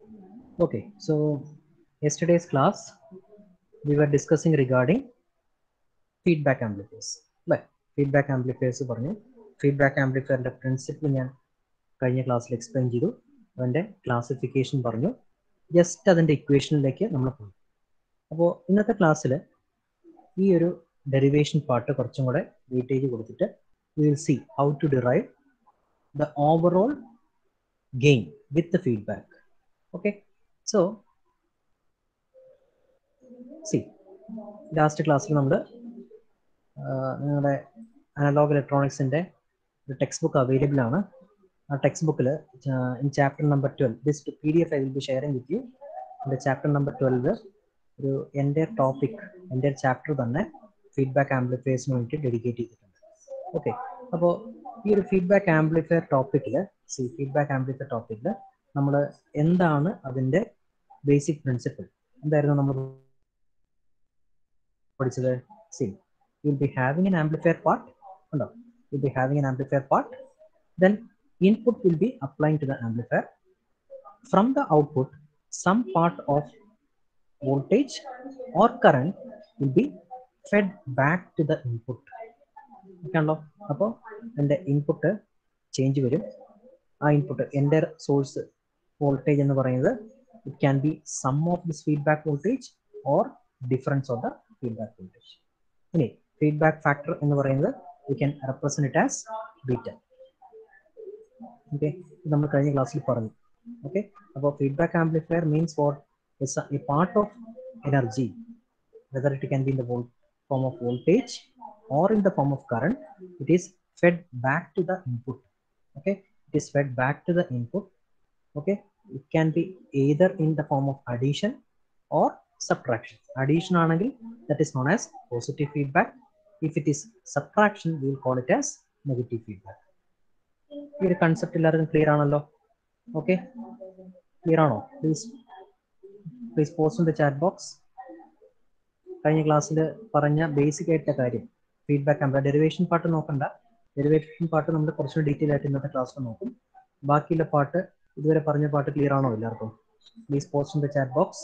Okay, so yesterday's class we were discussing regarding feedback amplifiers. അല്ലേ feedback amplifiers പറഞ്ഞു feedback ആംപ്ലിഫയറിന്റെ principle ഞാൻ കഴിഞ്ഞ ക്ലാസ്സിൽ എക്സ്പ്ലെയിൻ ചെയ്തു അതിന്റെ ക്ലാസിഫിക്കേഷൻ പറഞ്ഞു ജസ്റ്റ് അതിന്റെ ഇക്വേഷനിലേക്ക് നമ്മൾ പോയി അപ്പോൾ ഇന്നത്തെ ക്ലാസ്സിൽ ഈ ഒരു ഡെറിവേഷൻ പാർട്ട് കുറച്ചും കൂടെ വെയിറ്റേജ് കൊടുത്തിട്ട് we will see how to derive the overall gain with feedback okay so see last ക്ലാസ്സിൽ നമ്മൾ നിങ്ങളുടെ അനലോഗ് ഇലക്ട്രോണിക്സിൻ്റെ ഒരു ടെക്സ്റ്റ് ബുക്ക് അവൈലബിൾ ആണ് ആ ടെക്സ്റ്റ് ബുക്കിൽ in chapter number twelve this P D F I will be sharing with you എൻ്റെ chapter number twelve ഒരു എൻ്റെ ടോപ്പിക് എൻ്റെ ചാപ്റ്റർ തന്നെ ഫീഡ്ബാക്ക് ആംപ്ലിഫയേഴ്സിന് വേണ്ടി ഡെഡിക്കേറ്റ് ചെയ്തിട്ടുണ്ട് ഓക്കെ അപ്പോൾ ഈ ഒരു ഫീഡ്ബാക്ക് ആംപ്ലിഫയർ ടോപ്പിക്കിൽ സി ഫീഡ്ബാക്ക് ആംപ്ലിഫയർ ടോപ്പിക്കിൽ നമ്മൾ എന്താണ് അതിൻ്റെ ബേസിക് പ്രിൻസിപ്പിൾ എന്തായിരുന്നു നമ്മൾ പഠിച്ചത് see you will be having an amplifier part ഉണ്ടോ you be having an amplifier part then input will be applying to the amplifier from the output some part of voltage or current will be fed back to the input ആണല്ലോ അപ്പോൾ എൻ്റെ input change വരും ആ input എൻ്റെ source voltage എന്ന് പറയുന്നത് it can be sum of this feedback voltage or difference of the feedback voltage ഇനി feedback factor എന്ന് പറയുന്നത് we can represent it as beta okay നമ്മൾ കഴിഞ്ഞ ക്ലാസ്സിൽ പറഞ്ഞു ഓക്കെ അപ്പോൾ feedback amplifier means what is a part of energy whether it can be in the form of voltage or in the form of current, it is fed back to the input. Okay, it is fed back to the input. Okay, it can be either in the form of addition or subtraction. Addition anagil that is known as positive feedback. If it is subtraction, we will call it as negative feedback. ഈ ഒരു concept എല്ലാവർക്കും clear ആണല്ലോ okay clear ആണോ please please post in the chat box കഴിഞ്ഞ ക്ലാസ്സിൽ പറഞ്ഞ basic ആയിട്ടുള്ള കാര്യം ഫീഡ്ബാക്ക് ആകുമ്പോൾ ഡെറിവേഷൻ പാർട്ട് നോക്കണ്ട ഡെറിവേഷൻ പാർട്ട് നമ്മൾ കുറച്ചുകൂടി ഡീറ്റെയിൽ ആയിട്ട് ഇന്നത്തെ ക്ലാസ്സിൽ നോക്കും ബാക്കിയുള്ള പാർട്ട് ഇതുവരെ പറഞ്ഞ പാർട്ട് ക്ലിയർ ആണോ എല്ലാവർക്കും please post in the chat box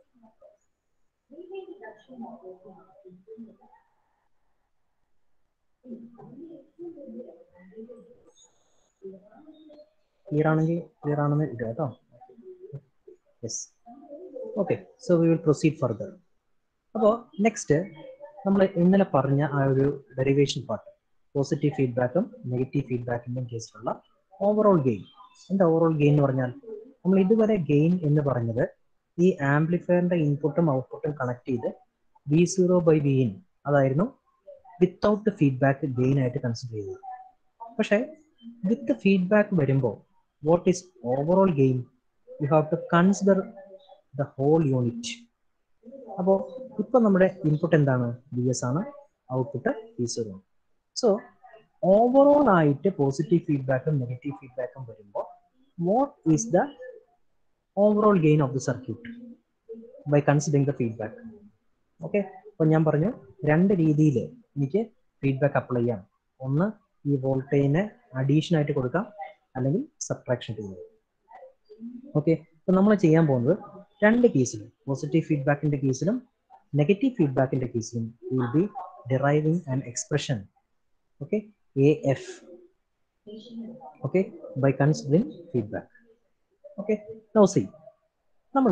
clear ആണെങ്കിൽ ക്ലിയർ ആണെന്ന് ഇടുക കേട്ടോ yes okay so we will proceed further അപ്പോൾ നെക്സ്റ്റ് നമ്മൾ ഇന്നലെ പറഞ്ഞ ആ ഒരു ഡെറിവേഷൻ പാർട്ട് പോസിറ്റീവ് ഫീഡ്ബാക്കും നെഗറ്റീവ് ഫീഡ്ബാക്കിൻ്റെയും കേസിലുള്ള ഓവറോൾ ഗെയിൻ എന്താ ഓവറോൾ ഗെയിൻ എന്ന് പറഞ്ഞാൽ നമ്മൾ ഇതുവരെ ഗെയിൻ എന്ന് പറഞ്ഞത് ഈ ആംപ്ലിഫയറിന്റെ ഇൻപുട്ടും ഔട്ട്പുട്ടും കണക്ട് ചെയ്ത് V zero by V in അതായിരുന്നു വിത്തൗട്ട് ഫീഡ്ബാക്ക് ഗെയിൻ ആയിട്ട് കൺസിഡർ ചെയ്തത് പക്ഷേ വിത്ത് ഫീഡ്ബാക്ക് വരുമ്പോൾ what is overall gain you have to consider the whole unit അപ്പോൾ ഇപ്പൊ നമ്മുടെ ഇൻപുട്ട് എന്താണ് ബി എസ് ആണ് output V zero so overall ആയിട്ട് പോസിറ്റീവ് ഫീഡ്ബാക്കും നെഗറ്റീവ് ഫീഡ്ബാക്കും വരുമ്പോൾ what is the overall gain of the circuit by considering the feedback okay അപ്പൊ ഞാൻ പറഞ്ഞു രണ്ട് രീതിയിൽ എനിക്ക് ഫീഡ്ബാക്ക് അപ്ലൈ ചെയ്യാം ഒന്ന് ഈ വോൾട്ടേജിനെ അഡീഷൻ ആയിട്ട് കൊടുക്കാം അല്ലെങ്കിൽ സബ്ട്രാക്ഷൻ ചെയ്യാം ഓക്കെ അപ്പൊ നമ്മൾ ചെയ്യാൻ പോകുന്നത് രണ്ട് കേസിലും പോസിറ്റീവ് ഫീഡ്ബാക്കിന്റെ കേസിലും നെഗറ്റീവ് ഫീഡ്ബാക്കിന്റെ കേസിലും will be deriving and expression okay A F okay by considering feedback okay no see നമ്മൾ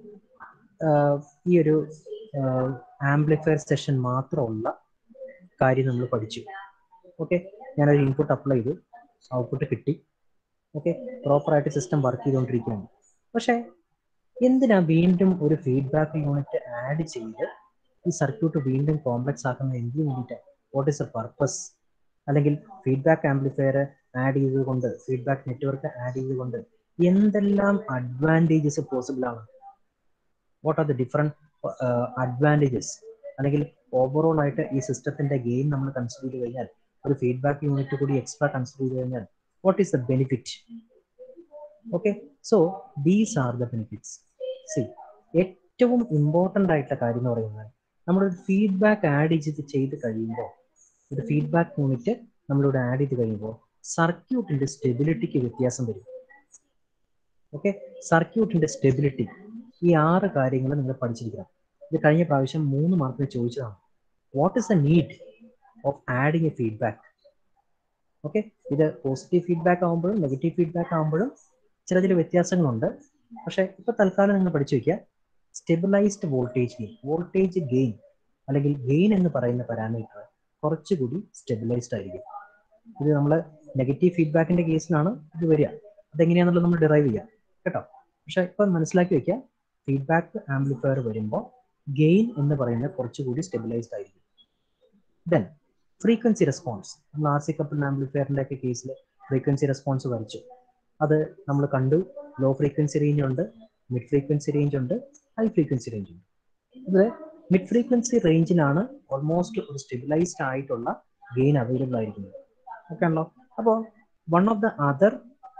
ഈ ഒരു ആംപ്ലിഫയർ സെഷൻ മാത്രമുള്ള കാര്യം നമ്മൾ പഠിച്ചു ഓക്കെ ഞാനൊരു ഇൻപുട്ട് അപ്ലൈ ചെയ്തു ഔട്ട്പുട്ട് കിട്ടി ഓക്കെ പ്രോപ്പറായിട്ട് സിസ്റ്റം വർക്ക് ചെയ്തുകൊണ്ടിരിക്കുകയാണ് പക്ഷേ എന്തിനാ വീണ്ടും ഒരു ഫീഡ്ബാക്ക് യൂണിറ്റ് ആഡ് ചെയ്ത് ഈ സർക്യൂട്ട് വീണ്ടും കോംപ്ലക്സ് ആക്കുന്നത് എന്തിനു വേണ്ടിയിട്ടാണ് വാട്ട് ഈസ് എ പർപ്പസ് അല്ലെങ്കിൽ ഫീഡ്ബാക്ക് ആംപ്ലിഫയർ ആഡ് ചെയ്തുകൊണ്ട് ഫീഡ്ബാക്ക് നെറ്റ്വർക്ക് ആഡ് ചെയ്തുകൊണ്ട് എന്തെല്ലാം അഡ്വാൻറ്റേജസ് പോസിബിൾ ആണ് what are the different advantages അല്ലെങ്കിൽ ഓവറോൾ ആയിട്ട് ഈ സിസ്റ്റത്തിന്റെ ഗെയിം നമ്മൾ കൺസിഡർ ചെയ്ത് കഴിഞ്ഞാൽ ഒരു ഫീഡ്ബാക്ക് യൂണിറ്റ് കൂടി എക്സ്ട്രാ കൺസിഡർ ചെയ്ത് കഴിഞ്ഞാൽ what is the benefit okay so these are the benefits see ഏറ്റവും ഇമ്പോർട്ടൻ്റ് ആയിട്ടുള്ള കാര്യം എന്ന് പറയുന്നത് നമ്മളൊരു ഫീഡ്ബാക്ക് ആഡ് ചെയ്ത് ചെയ്ത് കഴിയുമ്പോൾ ഒരു ഫീഡ്ബാക്ക് യൂണിറ്റ് നമ്മളിവിടെ ആഡ് ചെയ്ത് കഴിയുമ്പോൾ സർക്യൂട്ടിന്റെ സ്റ്റെബിലിറ്റിക്ക് വ്യത്യാസം വരും ഓക്കെ സർക്യൂട്ടിന്റെ സ്റ്റെബിലിറ്റി ഈ ആറ് കാര്യങ്ങൾ നിങ്ങൾ പഠിച്ചിരിക്കണം ഇത് കഴിഞ്ഞ പ്രാവശ്യം മൂന്ന് മാർക്കിന് ചോദിച്ചതാണ് what is the need of adding a feedback okay ഇത് പോസിറ്റീവ് ഫീഡ്ബാക്ക് ആകുമ്പോഴും നെഗറ്റീവ് ഫീഡ്ബാക്ക് ആകുമ്പോഴും ചില ചില വ്യത്യാസങ്ങളുണ്ട് പക്ഷേ ഇപ്പൊ തൽക്കാലം നിങ്ങൾ പഠിച്ചു വെക്കുക stabilised voltage gain voltage gain അല്ലെങ്കിൽ ഗെയിൻ എന്ന് പറയുന്ന പാരാമീറ്റർ കുറച്ചുകൂടി സ്റ്റെബിലൈസ്ഡ് ആയിരിക്കും ഇത് നമ്മൾ നെഗറ്റീവ് ഫീഡ്ബാക്കിന്റെ കേസിലാണ് ഇത് വരിക അതെങ്ങനെയാണെന്നുള്ളത് നമ്മൾ ഡിറൈവ് ചെയ്യാം കേട്ടോ പക്ഷെ ഇപ്പം മനസ്സിലാക്കി വെക്കുക ഫീഡ്ബാക്ക് ആംപ്ലിഫയർ വരുമ്പോൾ ഗെയിൻ എന്ന് പറയുന്നത് കുറച്ചുകൂടി സ്റ്റെബിലൈസ്ഡ് ആയിരിക്കും ദെൻ ഫ്രീക്വൻസി റെസ്പോൺസ് നമ്മൾ ആർ സി കപ്പിൾ ആംപ്ലിഫയറിന്റെ ഒക്കെ കേസിൽ ഫ്രീക്വൻസി റെസ്പോൺസ് വരച്ചു അത് നമ്മൾ കണ്ടു ലോ ഫ്രീക്വൻസി റേഞ്ച് ഉണ്ട് മിഡ് ഫ്രീക്വൻസി റേഞ്ച് ഉണ്ട് ഹൈ ഫ്രീക്വൻസി റേഞ്ച് ഉണ്ട് ഇത് മിഡ് ഫ്രീക്വൻസി റേഞ്ചിലാണ് ഓൾമോസ്റ്റ് ഒരു സ്റ്റെബിലൈസ്ഡ് ആയിട്ടുള്ള ഗെയിൻ അവൈലബിൾ ആയിരിക്കുന്നത് ഓക്കെ ആണല്ലോ അപ്പോൾ one of the other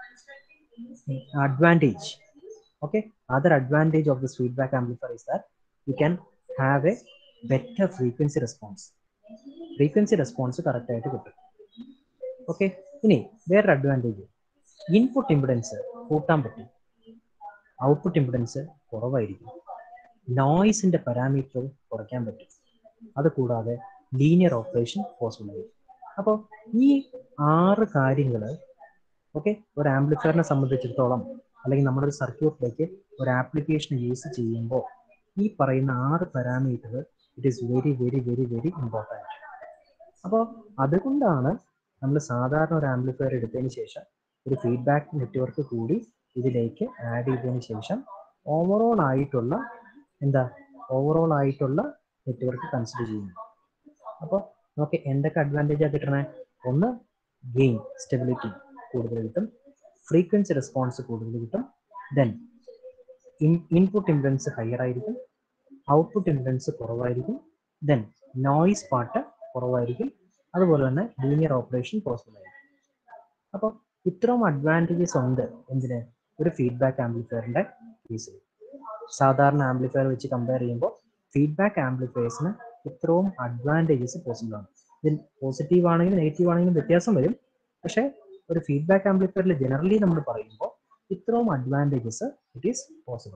advantage okay other advantage of this feedback amplifier is that you can have a better frequency response frequency response correct ആയിട്ട് കിട്ടും okay ഇനി വേറൊരു അഡ്വാൻറ്റേജ് ഇൻപുട്ട് ഇമ്പിഡൻസ് കൂട്ടാൻ പറ്റും output impedance കുറവായിരിക്കും നോയ്സിന്റെ parameter കുറയ്ക്കാൻ പറ്റും അത് കൂടാതെ ലീനിയർ ഓപ്പറേഷൻ പോസിബിൾ ആയിരിക്കും അപ്പോൾ ഈ ആറ് കാര്യങ്ങൾ ഓക്കെ ഒരു ആംപ്ലിഫയറിനെ സംബന്ധിച്ചിടത്തോളം അല്ലെങ്കിൽ നമ്മുടെ ഒരു സർക്യൂട്ടിലേക്ക് ഒരു ആപ്ലിക്കേഷൻ യൂസ് ചെയ്യുമ്പോൾ ഈ പറയുന്ന ആറ് parameter it is very very very very important അപ്പോൾ അതുകൊണ്ടാണ് നമ്മൾ സാധാരണ ഒരു ആംപ്ലിഫയർ എടുത്തതിന് ശേഷം ഒരു ഫീഡ്ബാക്ക് നെറ്റ്വർക്ക് കൂടി ഇതിലേക്ക് ആഡ് ചെയ്തതിന് ശേഷം ഓവറോൾ ആയിട്ടുള്ള എന്താ ഓവറോൾ ആയിട്ടുള്ള നെറ്റ്വർക്ക് കൺസിഡർ ചെയ്യുന്നു അപ്പോൾ നമുക്ക് എന്തൊക്കെ അഡ്വാൻറ്റേജാണ് കിട്ടണേ ഒന്ന് ഗെയിൻ സ്റ്റെബിലിറ്റി കൂടുതൽ കിട്ടും ഫ്രീക്വൻസി റെസ്പോൺസ് കൂടുതൽ കിട്ടും ദെൻ ഇൻപുട്ട് ഇംപഡൻസ് ഹയർ ആയിരിക്കും ഔട്ട്പുട്ട് ഇംപഡൻസ് കുറവായിരിക്കും ദെൻ നോയിസ് പാർട്ട് കുറവായിരിക്കും അതുപോലെ തന്നെ ലീനിയർ ഓപ്പറേഷൻ പോസിബിൾ ആയിരിക്കും അപ്പോൾ ഇത്രയും അഡ്വാൻറ്റേജസ് ഉണ്ട് എന്തിന് ഒരു ഫീഡ്ബാക്ക് ആംപ്ലിഫയറിന്റെ കേസിൽ സാധാരണ ആംപ്ലിഫയർ വെച്ച് കമ്പയർ ചെയ്യുമ്പോൾ ഫീഡ്ബാക്ക് ആംപ്ലിഫയേഴ്സിന് ഇത്രയും അഡ്വാൻറ്റേജസ് പോസിബിൾ ആണ് ഇതിൽ പോസിറ്റീവ് ആണെങ്കിലും നെഗറ്റീവ് ആണെങ്കിലും വ്യത്യാസം വരും പക്ഷേ ഒരു ഫീഡ്ബാക്ക് ആംപ്ലിഫയറിൽ ജനറലി നമ്മൾ പറയുമ്പോൾ ഇത്രയും advantages it is possible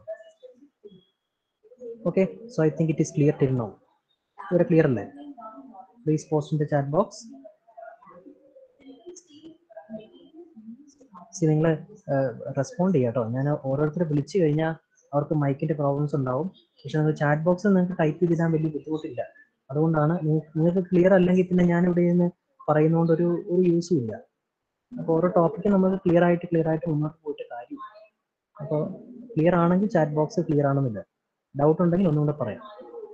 okay so I think it is clear till now ഇവിടെ ക്ലിയർ അല്ലേ please post in the chat box see നിങ്ങൾ റെസ്പോണ്ട് ചെയ്യാം കേട്ടോ ഞാൻ ഓരോരുത്തരെ വിളിച്ചു കഴിഞ്ഞാൽ അവർക്ക് മൈക്കിന്റെ പ്രോബ്ലംസ് ഉണ്ടാവും പക്ഷെ നിങ്ങൾക്ക് ചാറ്റ് ബോക്സിൽ നിങ്ങൾക്ക് ടൈപ്പ് ചെയ്തിടാൻ വലിയ ബുദ്ധിമുട്ടില്ല അതുകൊണ്ടാണ് നിങ്ങൾക്ക് ക്ലിയർ അല്ലെങ്കിൽ പിന്നെ ഞാൻ ഇവിടെ നിന്ന് പറയുന്നതുകൊണ്ട് ഒരു ഒരു യൂസും ഇല്ല അപ്പോൾ ഓരോ ടോപ്പിക്ക് നമുക്ക് ക്ലിയർ ആയിട്ട് ക്ലിയർ ആയിട്ട് മുന്നോട്ട് പോയിട്ട് കാര്യം അപ്പോൾ ക്ലിയർ ആണെങ്കിൽ ചാറ്റ് ബോക്സ് ക്ലിയർ ആണെന്നില്ല ഡൗട്ട് ഉണ്ടെങ്കിൽ ഒന്നും കൂടെ പറയാം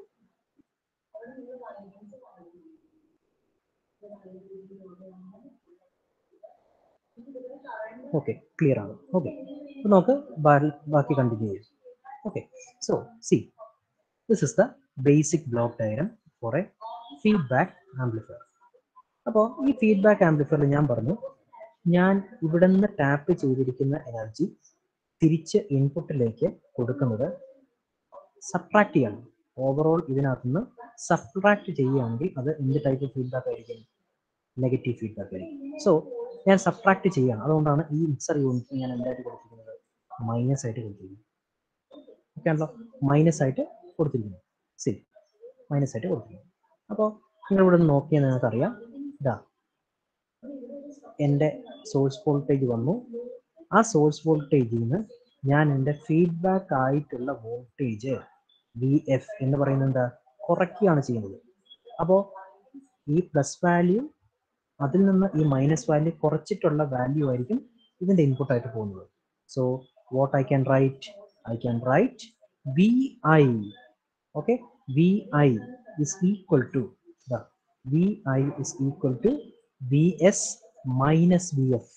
ഓക്കെ ക്ലിയർ ആണ് ഓക്കെ നമുക്ക് ബാക്കി കണ്ടിന്യൂ ചെയ്യാം okay so see this is the basic block diagram for a feedback amplifier അപ്പോൾ ഈ ഫീഡ്ബാക്ക് ആംപ്ലിഫയറിൽ ഞാൻ പറഞ്ഞു ഞാൻ ഇവിടെ നിന്ന് ടാപ്പ് ചെയ്തിരിക്കുന്ന എനർജി തിരിച്ച് ഇൻപുട്ടിലേക്ക് കൊടുക്കുന്നത് സബ്ട്രാക്ട് ചെയ്യണം ഓവറോൾ ഇതിനകത്ത് നിന്ന് സബ്ട്രാക്ട് ചെയ്യുകയാണെങ്കിൽ അത് എന്ത് ടൈപ്പ് ഫീഡ്ബാക്ക് ആയിരിക്കും നെഗറ്റീവ് ഫീഡ്ബാക്ക് ആയിരിക്കും സോ ഞാൻ സബ്ട്രാക്ട് ചെയ്യണം അതുകൊണ്ടാണ് ഈ മിക്സർ യൂണിറ്റ് ഞാൻ എന്തായിട്ട് കൊടുത്തിരിക്കുന്നത് മൈനസ് ആയിട്ട് കൊടുത്തിരിക്കുന്നത് ഓക്കെ ആണല്ലോ മൈനസ് ആയിട്ട് കൊടുത്തിരിക്കുന്നത് ശരി മൈനസ് ആയിട്ട് കൊടുത്തിരിക്കുന്നത് അപ്പോൾ നിങ്ങൾ ഇവിടെ നിന്ന് നോക്കിയാൽ നിങ്ങൾക്കറിയാം ഇതാ എൻ്റെ സോഴ്സ് വോൾട്ടേജ് വന്നു ആ സോഴ്സ് വോൾട്ടേജിൽ നിന്ന് ഞാൻ എൻ്റെ ഫീഡ്ബാക്ക് ആയിട്ടുള്ള വോൾട്ടേജ് വി എഫ് എന്ന് പറയുന്നത് എന്താ കുറയ്ക്കുകയാണ് ചെയ്യുന്നത് അപ്പോൾ ഈ പ്ലസ് വാല്യൂ അതിൽ നിന്ന് ഈ മൈനസ് വാല്യൂ കുറച്ചിട്ടുള്ള വാല്യൂ ആയിരിക്കും ഇതിൻ്റെ ഇൻപുട്ട് ആയിട്ട് പോകുന്നത് so what I can write I can write V I okay V I is equal to V I is equal to V S minus V F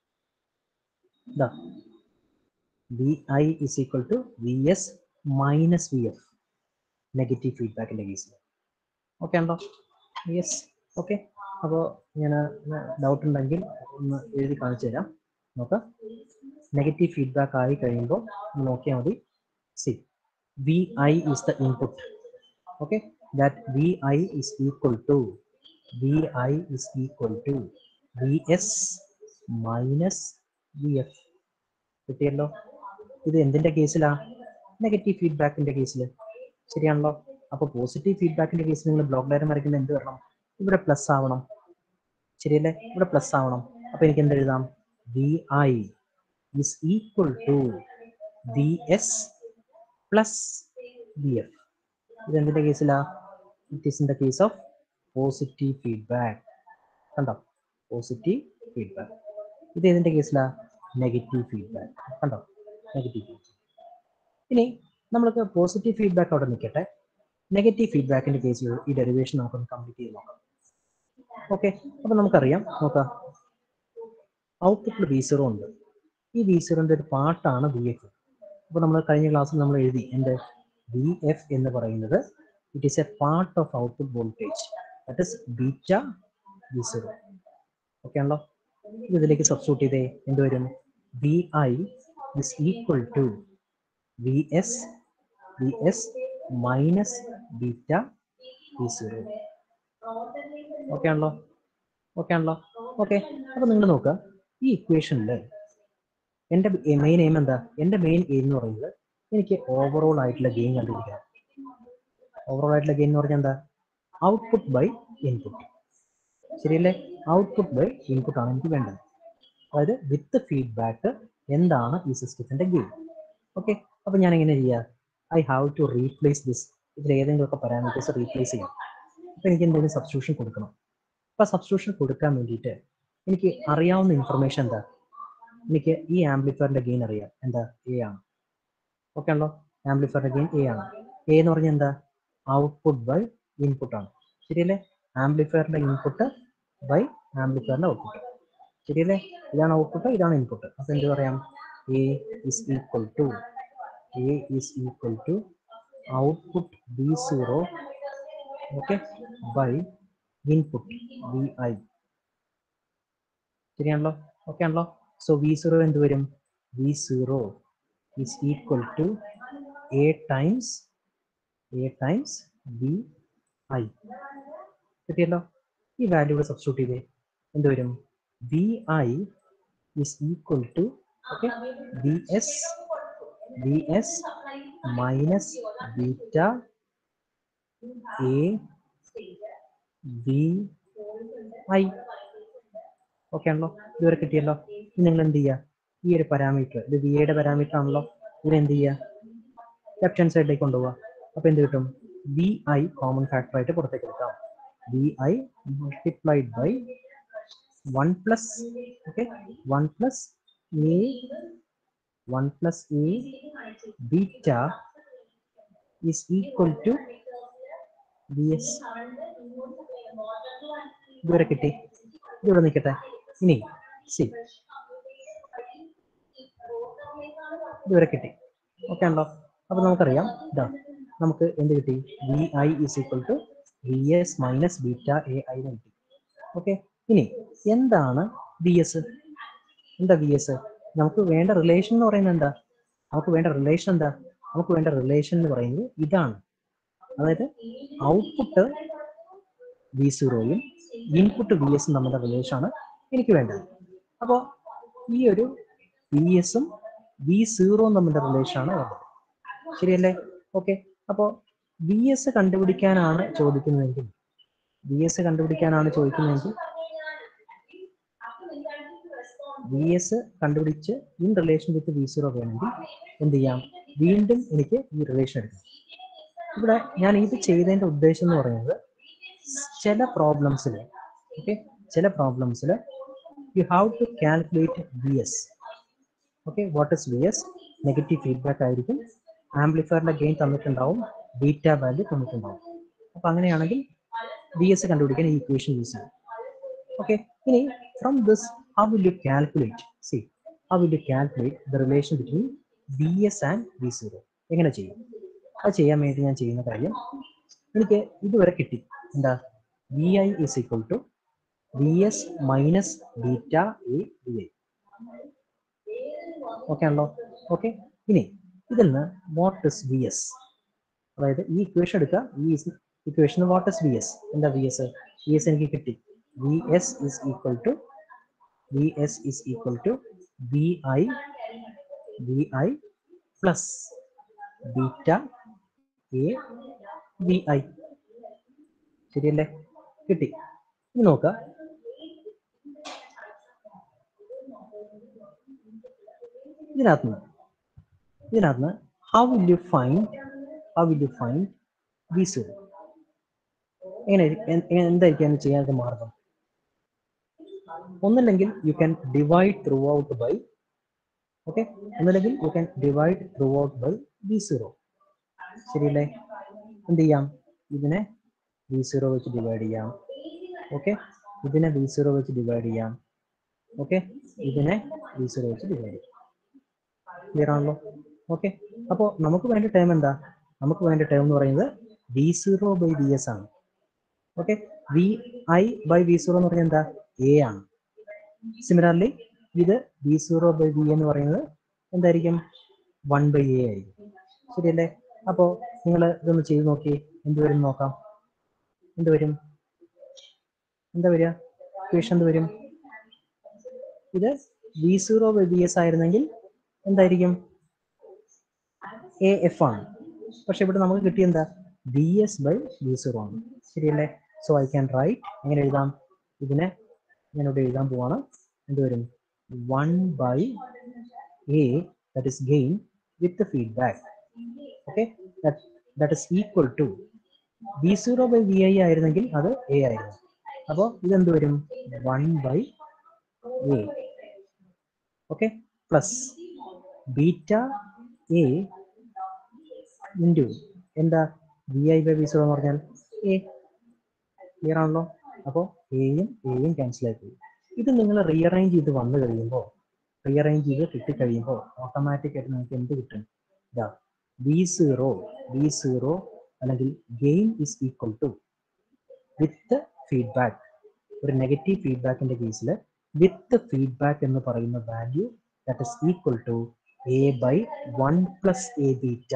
V I is equal to V S minus V F negative ഫീഡ്ബാക്കിൻ്റെ കേസിൽ okay ഉണ്ടോ yes okay അപ്പോൾ ഞാൻ doubt ഉണ്ടെങ്കിൽ ഒന്ന് എഴുതി കാണിച്ചു തരാം നോക്കാം നെഗറ്റീവ് ഫീഡ്ബാക്ക് ആയി കഴിയുമ്പോൾ നോക്കിയാൽ മതി see V I is the input okay that V I is equal to V I is equal to V S minus V F കിട്ടിയല്ലോ ഇത് എന്തിന്റെ കേസിലാ നെഗറ്റീവ് ഫീഡ്ബാക്കിന്റെ കേസിൽ ശരിയാണല്ലോ അപ്പോൾ പോസിറ്റീവ് ഫീഡ്ബാക്കിന്റെ കേസിൽ നിങ്ങൾ ബ്ലോക്ക് ഡയഗ്രം വരയ്ക്കുമ്പോൾ എന്ത് വരണം ഇവിടെ പ്ലസ് ആവണം ശരിയല്ലേ ഇവിടെ പ്ലസ് ആവണം അപ്പൊ എനിക്ക് എന്ത് എഴുതാം V I is equal to V S plus V F ഇത് എന്തിന്റെ കേസിലാ it is in the case of positive feedback കണ്ടോ പോസിറ്റീവ് ഫീഡ്ബാക്ക് ഇത് ഏതിന്റെ കേസിലാ നെഗറ്റീവ് ഫീഡ്ബാക്ക് കണ്ടോ നെഗറ്റീവ് ഇനി നമ്മൾക്ക് പോസിറ്റീവ് ഫീഡ്ബാക്ക് അവിടെ നിൽക്കട്ടെ നെഗറ്റീവ് ഫീഡ്ബാക്കിന്റെ കേസിൽ ഈ ഡെറിവേഷൻ നമുക്കൊന്ന് കംപ്ലീറ്റ് ചെയ്ത് നോക്കാം ഓക്കെ അപ്പൊ നമുക്കറിയാം നോക്കാം ഔട്ട്പുട്ടിൽ വി സീറോ ഉണ്ട് ഈ വി സീറോന്റെ ഒരു പാർട്ടാണ് വി എഫ് അപ്പോൾ നമ്മൾ കഴിഞ്ഞ ക്ലാസ്സിൽ നമ്മൾ എഴുതി എന്ത് വി എഫ് എന്ന് പറയുന്നത് it is a part of output voltage that is beta V zero okay ആണല്ലോ ഇത് ഇതിലേക്ക് സബ്സ്റ്റിറ്റ്യൂട്ട് ചെയ്തേ എന്ത് വരും V I is equal to V S V S minus beta V zero okay ആണല്ലോ ഓക്കെ ആണല്ലോ ഓക്കെ അപ്പൊ നിങ്ങൾ നോക്കുക ഈ ഇക്വേഷനിൽ എൻ്റെ മെയിൻ എയിം എന്താ എൻ്റെ മെയിൻ എയിം എന്ന് പറയുന്നത് എനിക്ക് ഓവറോൾ ആയിട്ടുള്ള ഗെയിൻ കണ്ടുപിടിക്കണം ഓവറോൾ ആയിട്ടുള്ള ഗെയിൻ എന്ന് പറഞ്ഞാൽ എന്താ ഔട്ട്പുട്ട് ബൈ ഇൻപുട്ട് ശരിയല്ലേ ഔട്ട്പുട്ട് ബൈ ഇൻപുട്ട് ആണ് എനിക്ക് വേണ്ടത് അതായത് വിത്ത് ഫീഡ്ബാക്ക് എന്താണ് ഈ സിസ്റ്റത്തിന്റെ ഗെയിൻ ഓക്കെ അപ്പൊ ഞാൻ എങ്ങനെ ചെയ്യുക I have to replace this ഇതിൽ ഏതെങ്കിലുമൊക്കെ പാരാമീറ്റേഴ്സ് റീപ്ലേസ് ചെയ്യണം അപ്പൊ എനിക്ക് എന്തെങ്കിലും സബ്സ്റ്റിറ്റ്യൂഷൻ കൊടുക്കണം അപ്പൊ സബ്സ്റ്റിറ്റ്യൂഷൻ കൊടുക്കാൻ വേണ്ടിയിട്ട് എനിക്ക് അറിയാവുന്ന ഇൻഫർമേഷൻ എന്താ എനിക്ക് ഈ ആംപ്ലിഫയറിന്റെ ഗെയിൻ അറിയാം എന്താ എ ആണ് ഓക്കെ ആണല്ലോ ആംപ്ലിഫയറിന്റെ ഗെയിൻ എ ആണ് എ എന്ന് പറഞ്ഞാൽ എന്താ ഔട്ട്പുട്ട് ബൈ ഇൻപുട്ട് ആണ് ശരിയല്ലേ ആംപ്ലിഫയറിന്റെ ഇൻപുട്ട് ബൈ ആംപ്ലിഫയറിന്റെ ഔട്ട്പുട്ട് ശരിയല്ലേ ഇതാണ് ഔട്ട്പുട്ട് ഇതാണ് ഇൻപുട്ട് അപ്പൊ എന്ത് പറയാം A is equal to A is equal to output V zero okay by input V I ശരിയാണല്ലോ ഓക്കെ ആണല്ലോ സോ വി സീറോ എന്ത് വരും V zero is equal to A times A times V I കിട്ടിയല്ലോ ഈ value ഇവിടെ substitute ചെയ്തേ എന്ത് വരും V I is equal to okay V S V S minus beta A V I okay ആണല്ലോ ഇതുവരെ കിട്ടിയല്ലോ ഇനി നിങ്ങൾ എന്ത് ചെയ്യുക ഈ ഒരു പാരാമീറ്റർ ഇത് വി ഐയുടെ പാരാമീറ്റർ ആണല്ലോ ഇതിനെ എന്ത് ചെയ്യുക ലെഫ്റ്റ് ഹാൻഡ് സൈഡിലേക്ക് കൊണ്ടുപോവുക അപ്പൊ എന്ത് കിട്ടും വി ഐ കോമൺ ഫാക്ടർ ആയിട്ട് പുറത്തേക്ക് എടുക്കാം V I multiplied by one plus okay one plus A one plus A beta is equal to V S ഇതുവരെ കിട്ടി ഇതിവിടെ നിൽക്കട്ടെ ഇനി സി ഇതുവരെ കിട്ടി ഓക്കെ ആണല്ലോ അപ്പൊ നമുക്കറിയാം ഇതാ നമുക്ക് എന്ത് കിട്ടി V I is equal to V S minus beta A I എന്ന് കിട്ടി ഓക്കെ ഇനി എന്താണ് വി എസ് എന്താ വി എസ് നമുക്ക് വേണ്ട റിലേഷൻ എന്ന് പറയുന്നത് എന്താ നമുക്ക് വേണ്ട റിലേഷൻ എന്താ നമുക്ക് വേണ്ട റിലേഷൻ എന്ന് പറയുന്നത് ഇതാണ് അതായത് ഔട്ട്പുട്ട് വി സീറോയും ഇൻപുട്ട് വി എസും തമ്മിലുള്ള റിലേഷൻ ആണ് എനിക്ക് വേണ്ടത് അപ്പോൾ ഈ ഒരു വി എസും വി സീറോയും തമ്മിലുള്ള റിലേഷൻ ആണ് വേണ്ടത് ശരിയല്ലേ ഓക്കെ അപ്പോൾ വി എസ് കണ്ടുപിടിക്കാനാണ് ചോദിക്കുന്നതെങ്കിൽ വി എസ് കണ്ടുപിടിക്കാനാണ് ചോദിക്കുന്നതെങ്കിൽ വി എസ് കണ്ടുപിടിച്ച് in relation with V zero വേണമെങ്കിൽ എന്ത് ചെയ്യാം വീണ്ടും എനിക്ക് ഈ റിലേഷൻ എടുക്കാം ഇവിടെ ഞാൻ ഇത് ചെയ്തതിന്റെ ഉദ്ദേശം എന്ന് പറയുന്നത് ചില പ്രോബ്ലംസിൽ ഓക്കെ ചില പ്രോബ്ലംസിൽ you have to calculate V S okay what is V S negative feedback ആയിരിക്കും ആംപ്ലിഫയറിന്റെ ഗെയിൻ തന്നിട്ടുണ്ടാവും ബീറ്റ വാല്യൂ തന്നിട്ടുണ്ടാവും അപ്പൊ അങ്ങനെയാണെങ്കിൽ വി എസ് കണ്ടുപിടിക്കാൻ ഈ ഇക്വേഷൻ യൂസ് ചെയ്യും ഓക്കെ ഇനി from this how will you calculate see how will you calculate the relation between V S and V zero എങ്ങനെ ചെയ്യും അത് ചെയ്യാൻ വേണ്ടി ഞാൻ ചെയ്യുന്ന കാര്യം എനിക്ക് ഇതുവരെ കിട്ടി എന്താ V I is equal to V S minus beta A V I okay ആണല്ലോ ഓക്കെ ഇനി ഇതിൽ നിന്ന് വാട്ട് ഇസ് വി എസ് അതായത് ഈ ഇക്വേഷൻ എടുക്കുക ഈ equation what is V S എന്താ വി എസ് വി എസ് എനിക്ക് കിട്ടി V S is equal to V S is equal to V I V I plus beta A V I ശരിയല്ലേ കിട്ടി ഇനി നോക്കുക ഇതിനകത്ത് നിന്ന് ഇതിനകത്ത് നിന്ന് how will you find how will you find V zero എങ്ങനെ എ- എ- എന്തായിരിക്കും ചെയ്യാൻ മാർഗം ഒന്നില്ലെങ്കിൽ you can divide throughout by okay ഒന്നില്ലെങ്കിൽ you can divide throughout by V zero ശരിയല്ലേ എന്ത് ചെയ്യാം ഇതിനെ വി സീറോ വെച്ച് ഡിവൈഡ് ചെയ്യാം ഓക്കെ ഇതിനെ വി സീറോ വെച്ച് ഡിവൈഡ് ചെയ്യാം ഓക്കെ ഇതിനെ വി സീറോ വെച്ച് ഡിവൈഡ് ചെയ്യാം ക്ലിയർ ആണല്ലോ ഓക്കെ അപ്പോൾ നമുക്ക് വേണ്ട ടേം എന്താ നമുക്ക് വേണ്ട ടേം എന്ന് പറയുന്നത് V zero by V S ആണ് okay V I by V zero എന്ന് പറയുന്നത് എന്താ എ ആണ് സിമിലർലി ഇത് വി സീറോ ബൈ വി എന്ന് പറയുന്നത് എന്തായിരിക്കും വൺ ബൈ എ ആയിരിക്കും ശരിയല്ലേ അപ്പോൾ നിങ്ങൾ ഇതൊന്ന് ചെയ്ത് നോക്കി എന്ത് വരും എന്ന് നോക്കാം എന്ത് വരും എന്താ വരിക ഇക്വേഷൻ എന്ത് വരും ഇത് V zero by V S ആയിരുന്നെങ്കിൽ എന്തായിരിക്കും എ എഫ് ആണ് പക്ഷെ ഇവിടെ നമുക്ക് കിട്ടിയ എന്താ V S by V zero ആണ് ശരിയല്ലേ സോ ഐ ക്യാൻ റൈറ്റ് എങ്ങനെ എഴുതാം ഇതിനെ ഞാനിവിടെ എഴുതാൻ പോവാണ് എന്ത് വരും one by A that is gain with feedback okay that is equal to V zero by V I ആയിരുന്നെങ്കിൽ അത് എ ആയിരുന്നു അപ്പോൾ ഇതെന്ത് വരും one by A okay plus beta A into എന്താ V I by V zero എന്ന് പറഞ്ഞാൽ A clear ആണല്ലോ അപ്പോൾ എയും എയും ക്യാൻസൽ ആയി പോയി ഇത് നിങ്ങൾ റീഅറേഞ്ച് ചെയ്ത് വന്നു കഴിയുമ്പോൾ റീഅറേഞ്ച് ചെയ്ത് കിട്ടിക്കഴിയുമ്പോൾ ഓട്ടോമാറ്റിക് ആയിട്ട് നിങ്ങൾക്ക് എന്ത് കിട്ടും ഇതാ വി സീറോ വി സീറോ അല്ലെങ്കിൽ gain is equal to with feedback ഒരു നെഗറ്റീവ് ഫീഡ്ബാക്കിന്റെ കേസിൽ വിത്ത് ഫീഡ്ബാക്ക് എന്ന് പറയുന്ന value that is equal to A by one plus A beta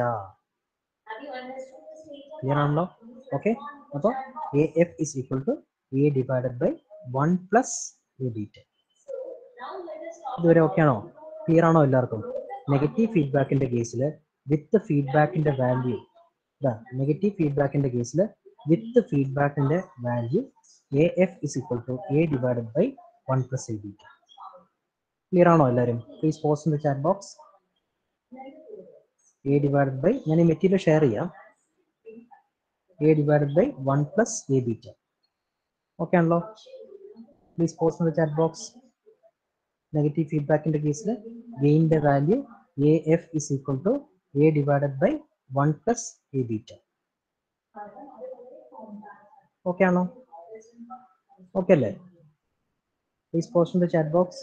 clear ആണല്ലോ ഓക്കെ അപ്പോൾ A F is equal to A divided by one plus A beta ഇതുവരെ okay ആണോ clear ആണോ എല്ലാവർക്കും നെഗറ്റീവ് ഫീഡ്ബാക്കിന്റെ കേസിൽ വിത്ത് ഫീഡ്ബാക്കിന്റെ വാല്യൂ ഇതാ നെഗറ്റീവ് ഫീഡ്ബാക്കിന്റെ കേസിൽ വിത്ത് ഫീഡ്ബാക്കിന്റെ value A F is equal to A divided by one plus A beta clear ആണോ എല്ലാവരും please post in the chat box A divided by ഞാൻ ഈ മെറ്റീരിയൽ ഷെയർ ചെയ്യാം A divided by one plus A beta okay ആണല്ലോ please post in the chat box negative ഫീഡ്ബാക്കിന്റെ കേസിൽ ഗെയിൻ്റെ value A F is equal to A divided by one plus A beta okay ആണോ okay അല്ലേ please post in the chat box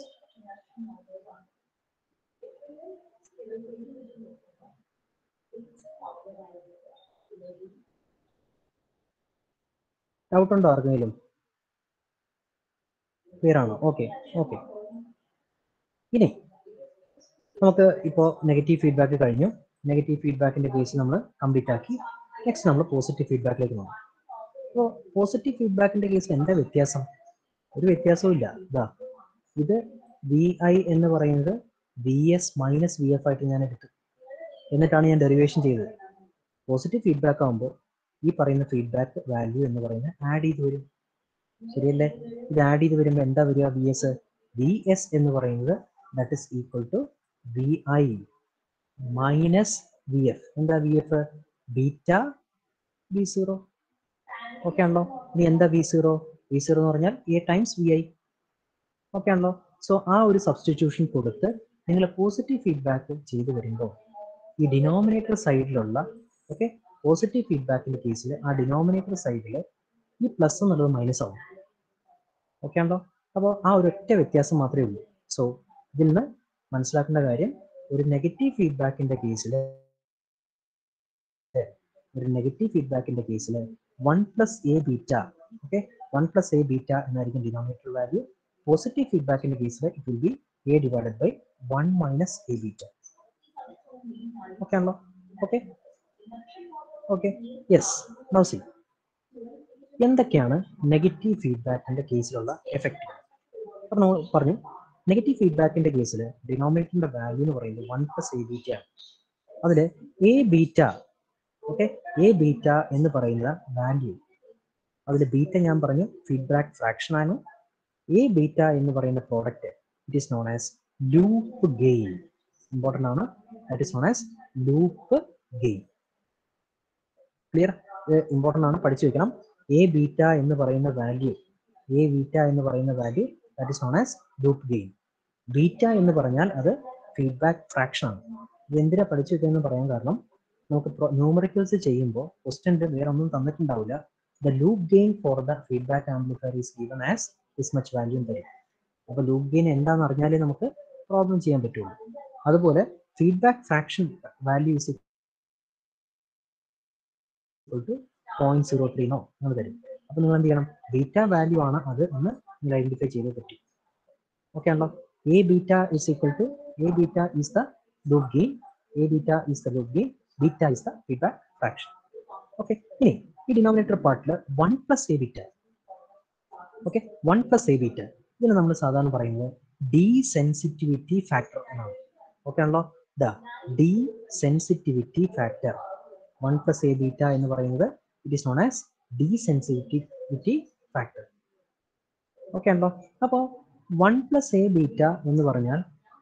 doubt ഉണ്ടോ ആർക്കെങ്കിലും clear ആണോ okay okay ഇനി നമുക്ക് ഇപ്പോൾ നെഗറ്റീവ് ഫീഡ്ബാക്ക് കഴിഞ്ഞു നെഗറ്റീവ് ഫീഡ്ബാക്കിന്റെ കേസ് നമ്മൾ കംപ്ലീറ്റ് ആക്കി നെക്സ്റ്റ് നമ്മൾ പോസിറ്റീവ് ഫീഡ്ബാക്കിലേക്ക് പോകണം അപ്പോൾ പോസിറ്റീവ് ഫീഡ്ബാക്കിന്റെ കേസിൽ എന്താ വ്യത്യാസം ഒരു വ്യത്യാസവും ഇല്ല ഇതാ ഇത് വി ഐ എന്ന് പറയുന്നത് V S minus V F ആയിട്ട് ഞാൻ എടുത്തു എന്നിട്ടാണ് ഞാൻ ഡെറിവേഷൻ ചെയ്തത് പോസിറ്റീവ് ഫീഡ്ബാക്ക് ആകുമ്പോൾ ഈ പറയുന്ന ഫീഡ്ബാക്ക് വാല്യൂ എന്ന് പറയുന്നത് ആഡ് ചെയ്ത് വരും ശരിയല്ലേ ഇത് ആഡ് ചെയ്ത് വരുമ്പോൾ എന്താ വരിക വി എസ് വി എസ് എന്ന് പറയുന്നത് that is equal to V I minus V F എന്താ V F beta V zero okay ആണല്ലോ ഇനി എന്താ വി സീറോ വി സീറോ എന്ന് പറഞ്ഞാൽ A times V I okay ആണല്ലോ സോ ആ ഒരു സബ്സ്റ്റിറ്റ്യൂഷൻ കൊടുത്ത് നിങ്ങൾ പോസിറ്റീവ് ഫീഡ്ബാക്ക് ചെയ്ത് വരുമ്പോൾ ഈ ഡിനോമിനേറ്റർ സൈഡിലുള്ള ഓക്കെ പോസിറ്റീവ് ഫീഡ്ബാക്കിന്റെ കേസിൽ ആ ഡിനോമിനേറ്റർ സൈഡിൽ ഈ പ്ലസ് എന്നുള്ളത് മൈനസ് ആവും ഓക്കെ ആണല്ലോ അപ്പോൾ ആ ഒരു ഒറ്റ വ്യത്യാസം മാത്രമേ ഉള്ളൂ സോ ഇതിൽ നിന്ന് മനസ്സിലാക്കേണ്ട കാര്യം ഒരു നെഗറ്റീവ് ഫീഡ്ബാക്കിന്റെ കേസിൽ ഒരു നെഗറ്റീവ് ഫീഡ്ബാക്കിന്റെ കേസിൽ one plus A beta okay one plus A beta എന്നായിരിക്കും ഡിനോമിനേറ്റർ വാല്യൂ പോസിറ്റീവ് ഫീഡ്ബാക്കിന്റെ കേസിൽ it will be A divided by one minus A beta okay ആണല്ലോ okay okay yes now see എന്തൊക്കെയാണ് നെഗറ്റീവ് ഫീഡ്ബാക്കിന്റെ കേസിലുള്ള എഫക്റ്റ് അപ്പൊ നമ്മൾ പറഞ്ഞു നെഗറ്റീവ് ഫീഡ്ബാക്കിന്റെ കേസിൽ ഡിനോമിനേറ്ററിന്റെ വാല്യൂ എന്ന് പറയുന്നത് വൺ പ്ലസ് എ ബീറ്റ ആണ് അതിൽ A beta okay A beta എന്ന് പറയുന്ന വാല്യൂ അതിൽ ബീറ്റ ഞാൻ പറഞ്ഞു ഫീഡ്ബാക്ക് ഫ്രാക്ഷൻ ആണ് എ ബീറ്റ എന്ന് പറയുന്ന product it is known as loop gain important ആണ് that is known as loop gain clear ഇത് ഇമ്പോർട്ടൻ്റ് ആണ് പഠിച്ചു വെക്കണം എ ബീറ്റ എന്ന് പറയുന്ന വാല്യൂ എ ബീറ്റ എന്ന് പറയുന്ന value that is known as loop gain beta എന്ന് പറഞ്ഞാൽ അത് ഫീഡ്ബാക്ക് ഫ്രാക്ഷൻ ആണ് ഇത് എന്തിനാ പഠിച്ചു വെക്കുന്നത് പറയാൻ കാരണം നമുക്ക് ന്യൂമറിക്കൽസ് ചെയ്യുമ്പോൾ ക്വസ്റ്റ്യൻ്റെ വേറെ ഒന്നും തന്നിട്ടുണ്ടാവില്ല the loop gain for the feedback amplifier is given as this much value തരും അപ്പോൾ ലൂപ്പ് ഗെയിൻ എന്താണെന്ന് അറിഞ്ഞാലേ നമുക്ക് പ്രോബ്ലം ചെയ്യാൻ പറ്റുള്ളൂ അതുപോലെ feedback fraction value is point zero ത്രീനോ നിങ്ങൾ തരും അപ്പോൾ നിങ്ങൾ എന്ത് ചെയ്യണം ബീറ്റ വാല്യൂ ആണ് അത് എന്ന് നിങ്ങൾ ഐഡന്റിഫൈ ചെയ്തേ പറ്റും ഓക്കെ ആണല്ലോ A beta is equal to A beta is the loop gain A beta is the loop gain beta is the feedback fraction okay ഇനി ഈ ഡിനോമിനേറ്റർ പാർട്ടിൽ one plus A beta okay one plus A beta ഇതിന് നമ്മൾ സാധാരണ പറയുന്നത് desensitivity factor എന്നാണ് okay ആണല്ലോ the desensitivity factor one plus A beta എന്ന് പറയുന്നത് it is known as desensitivity factor okay ആണല്ലോ അപ്പോൾ വൺ പ്ലസ് എ ബീറ്റ എന്ന് പറഞ്ഞാൽ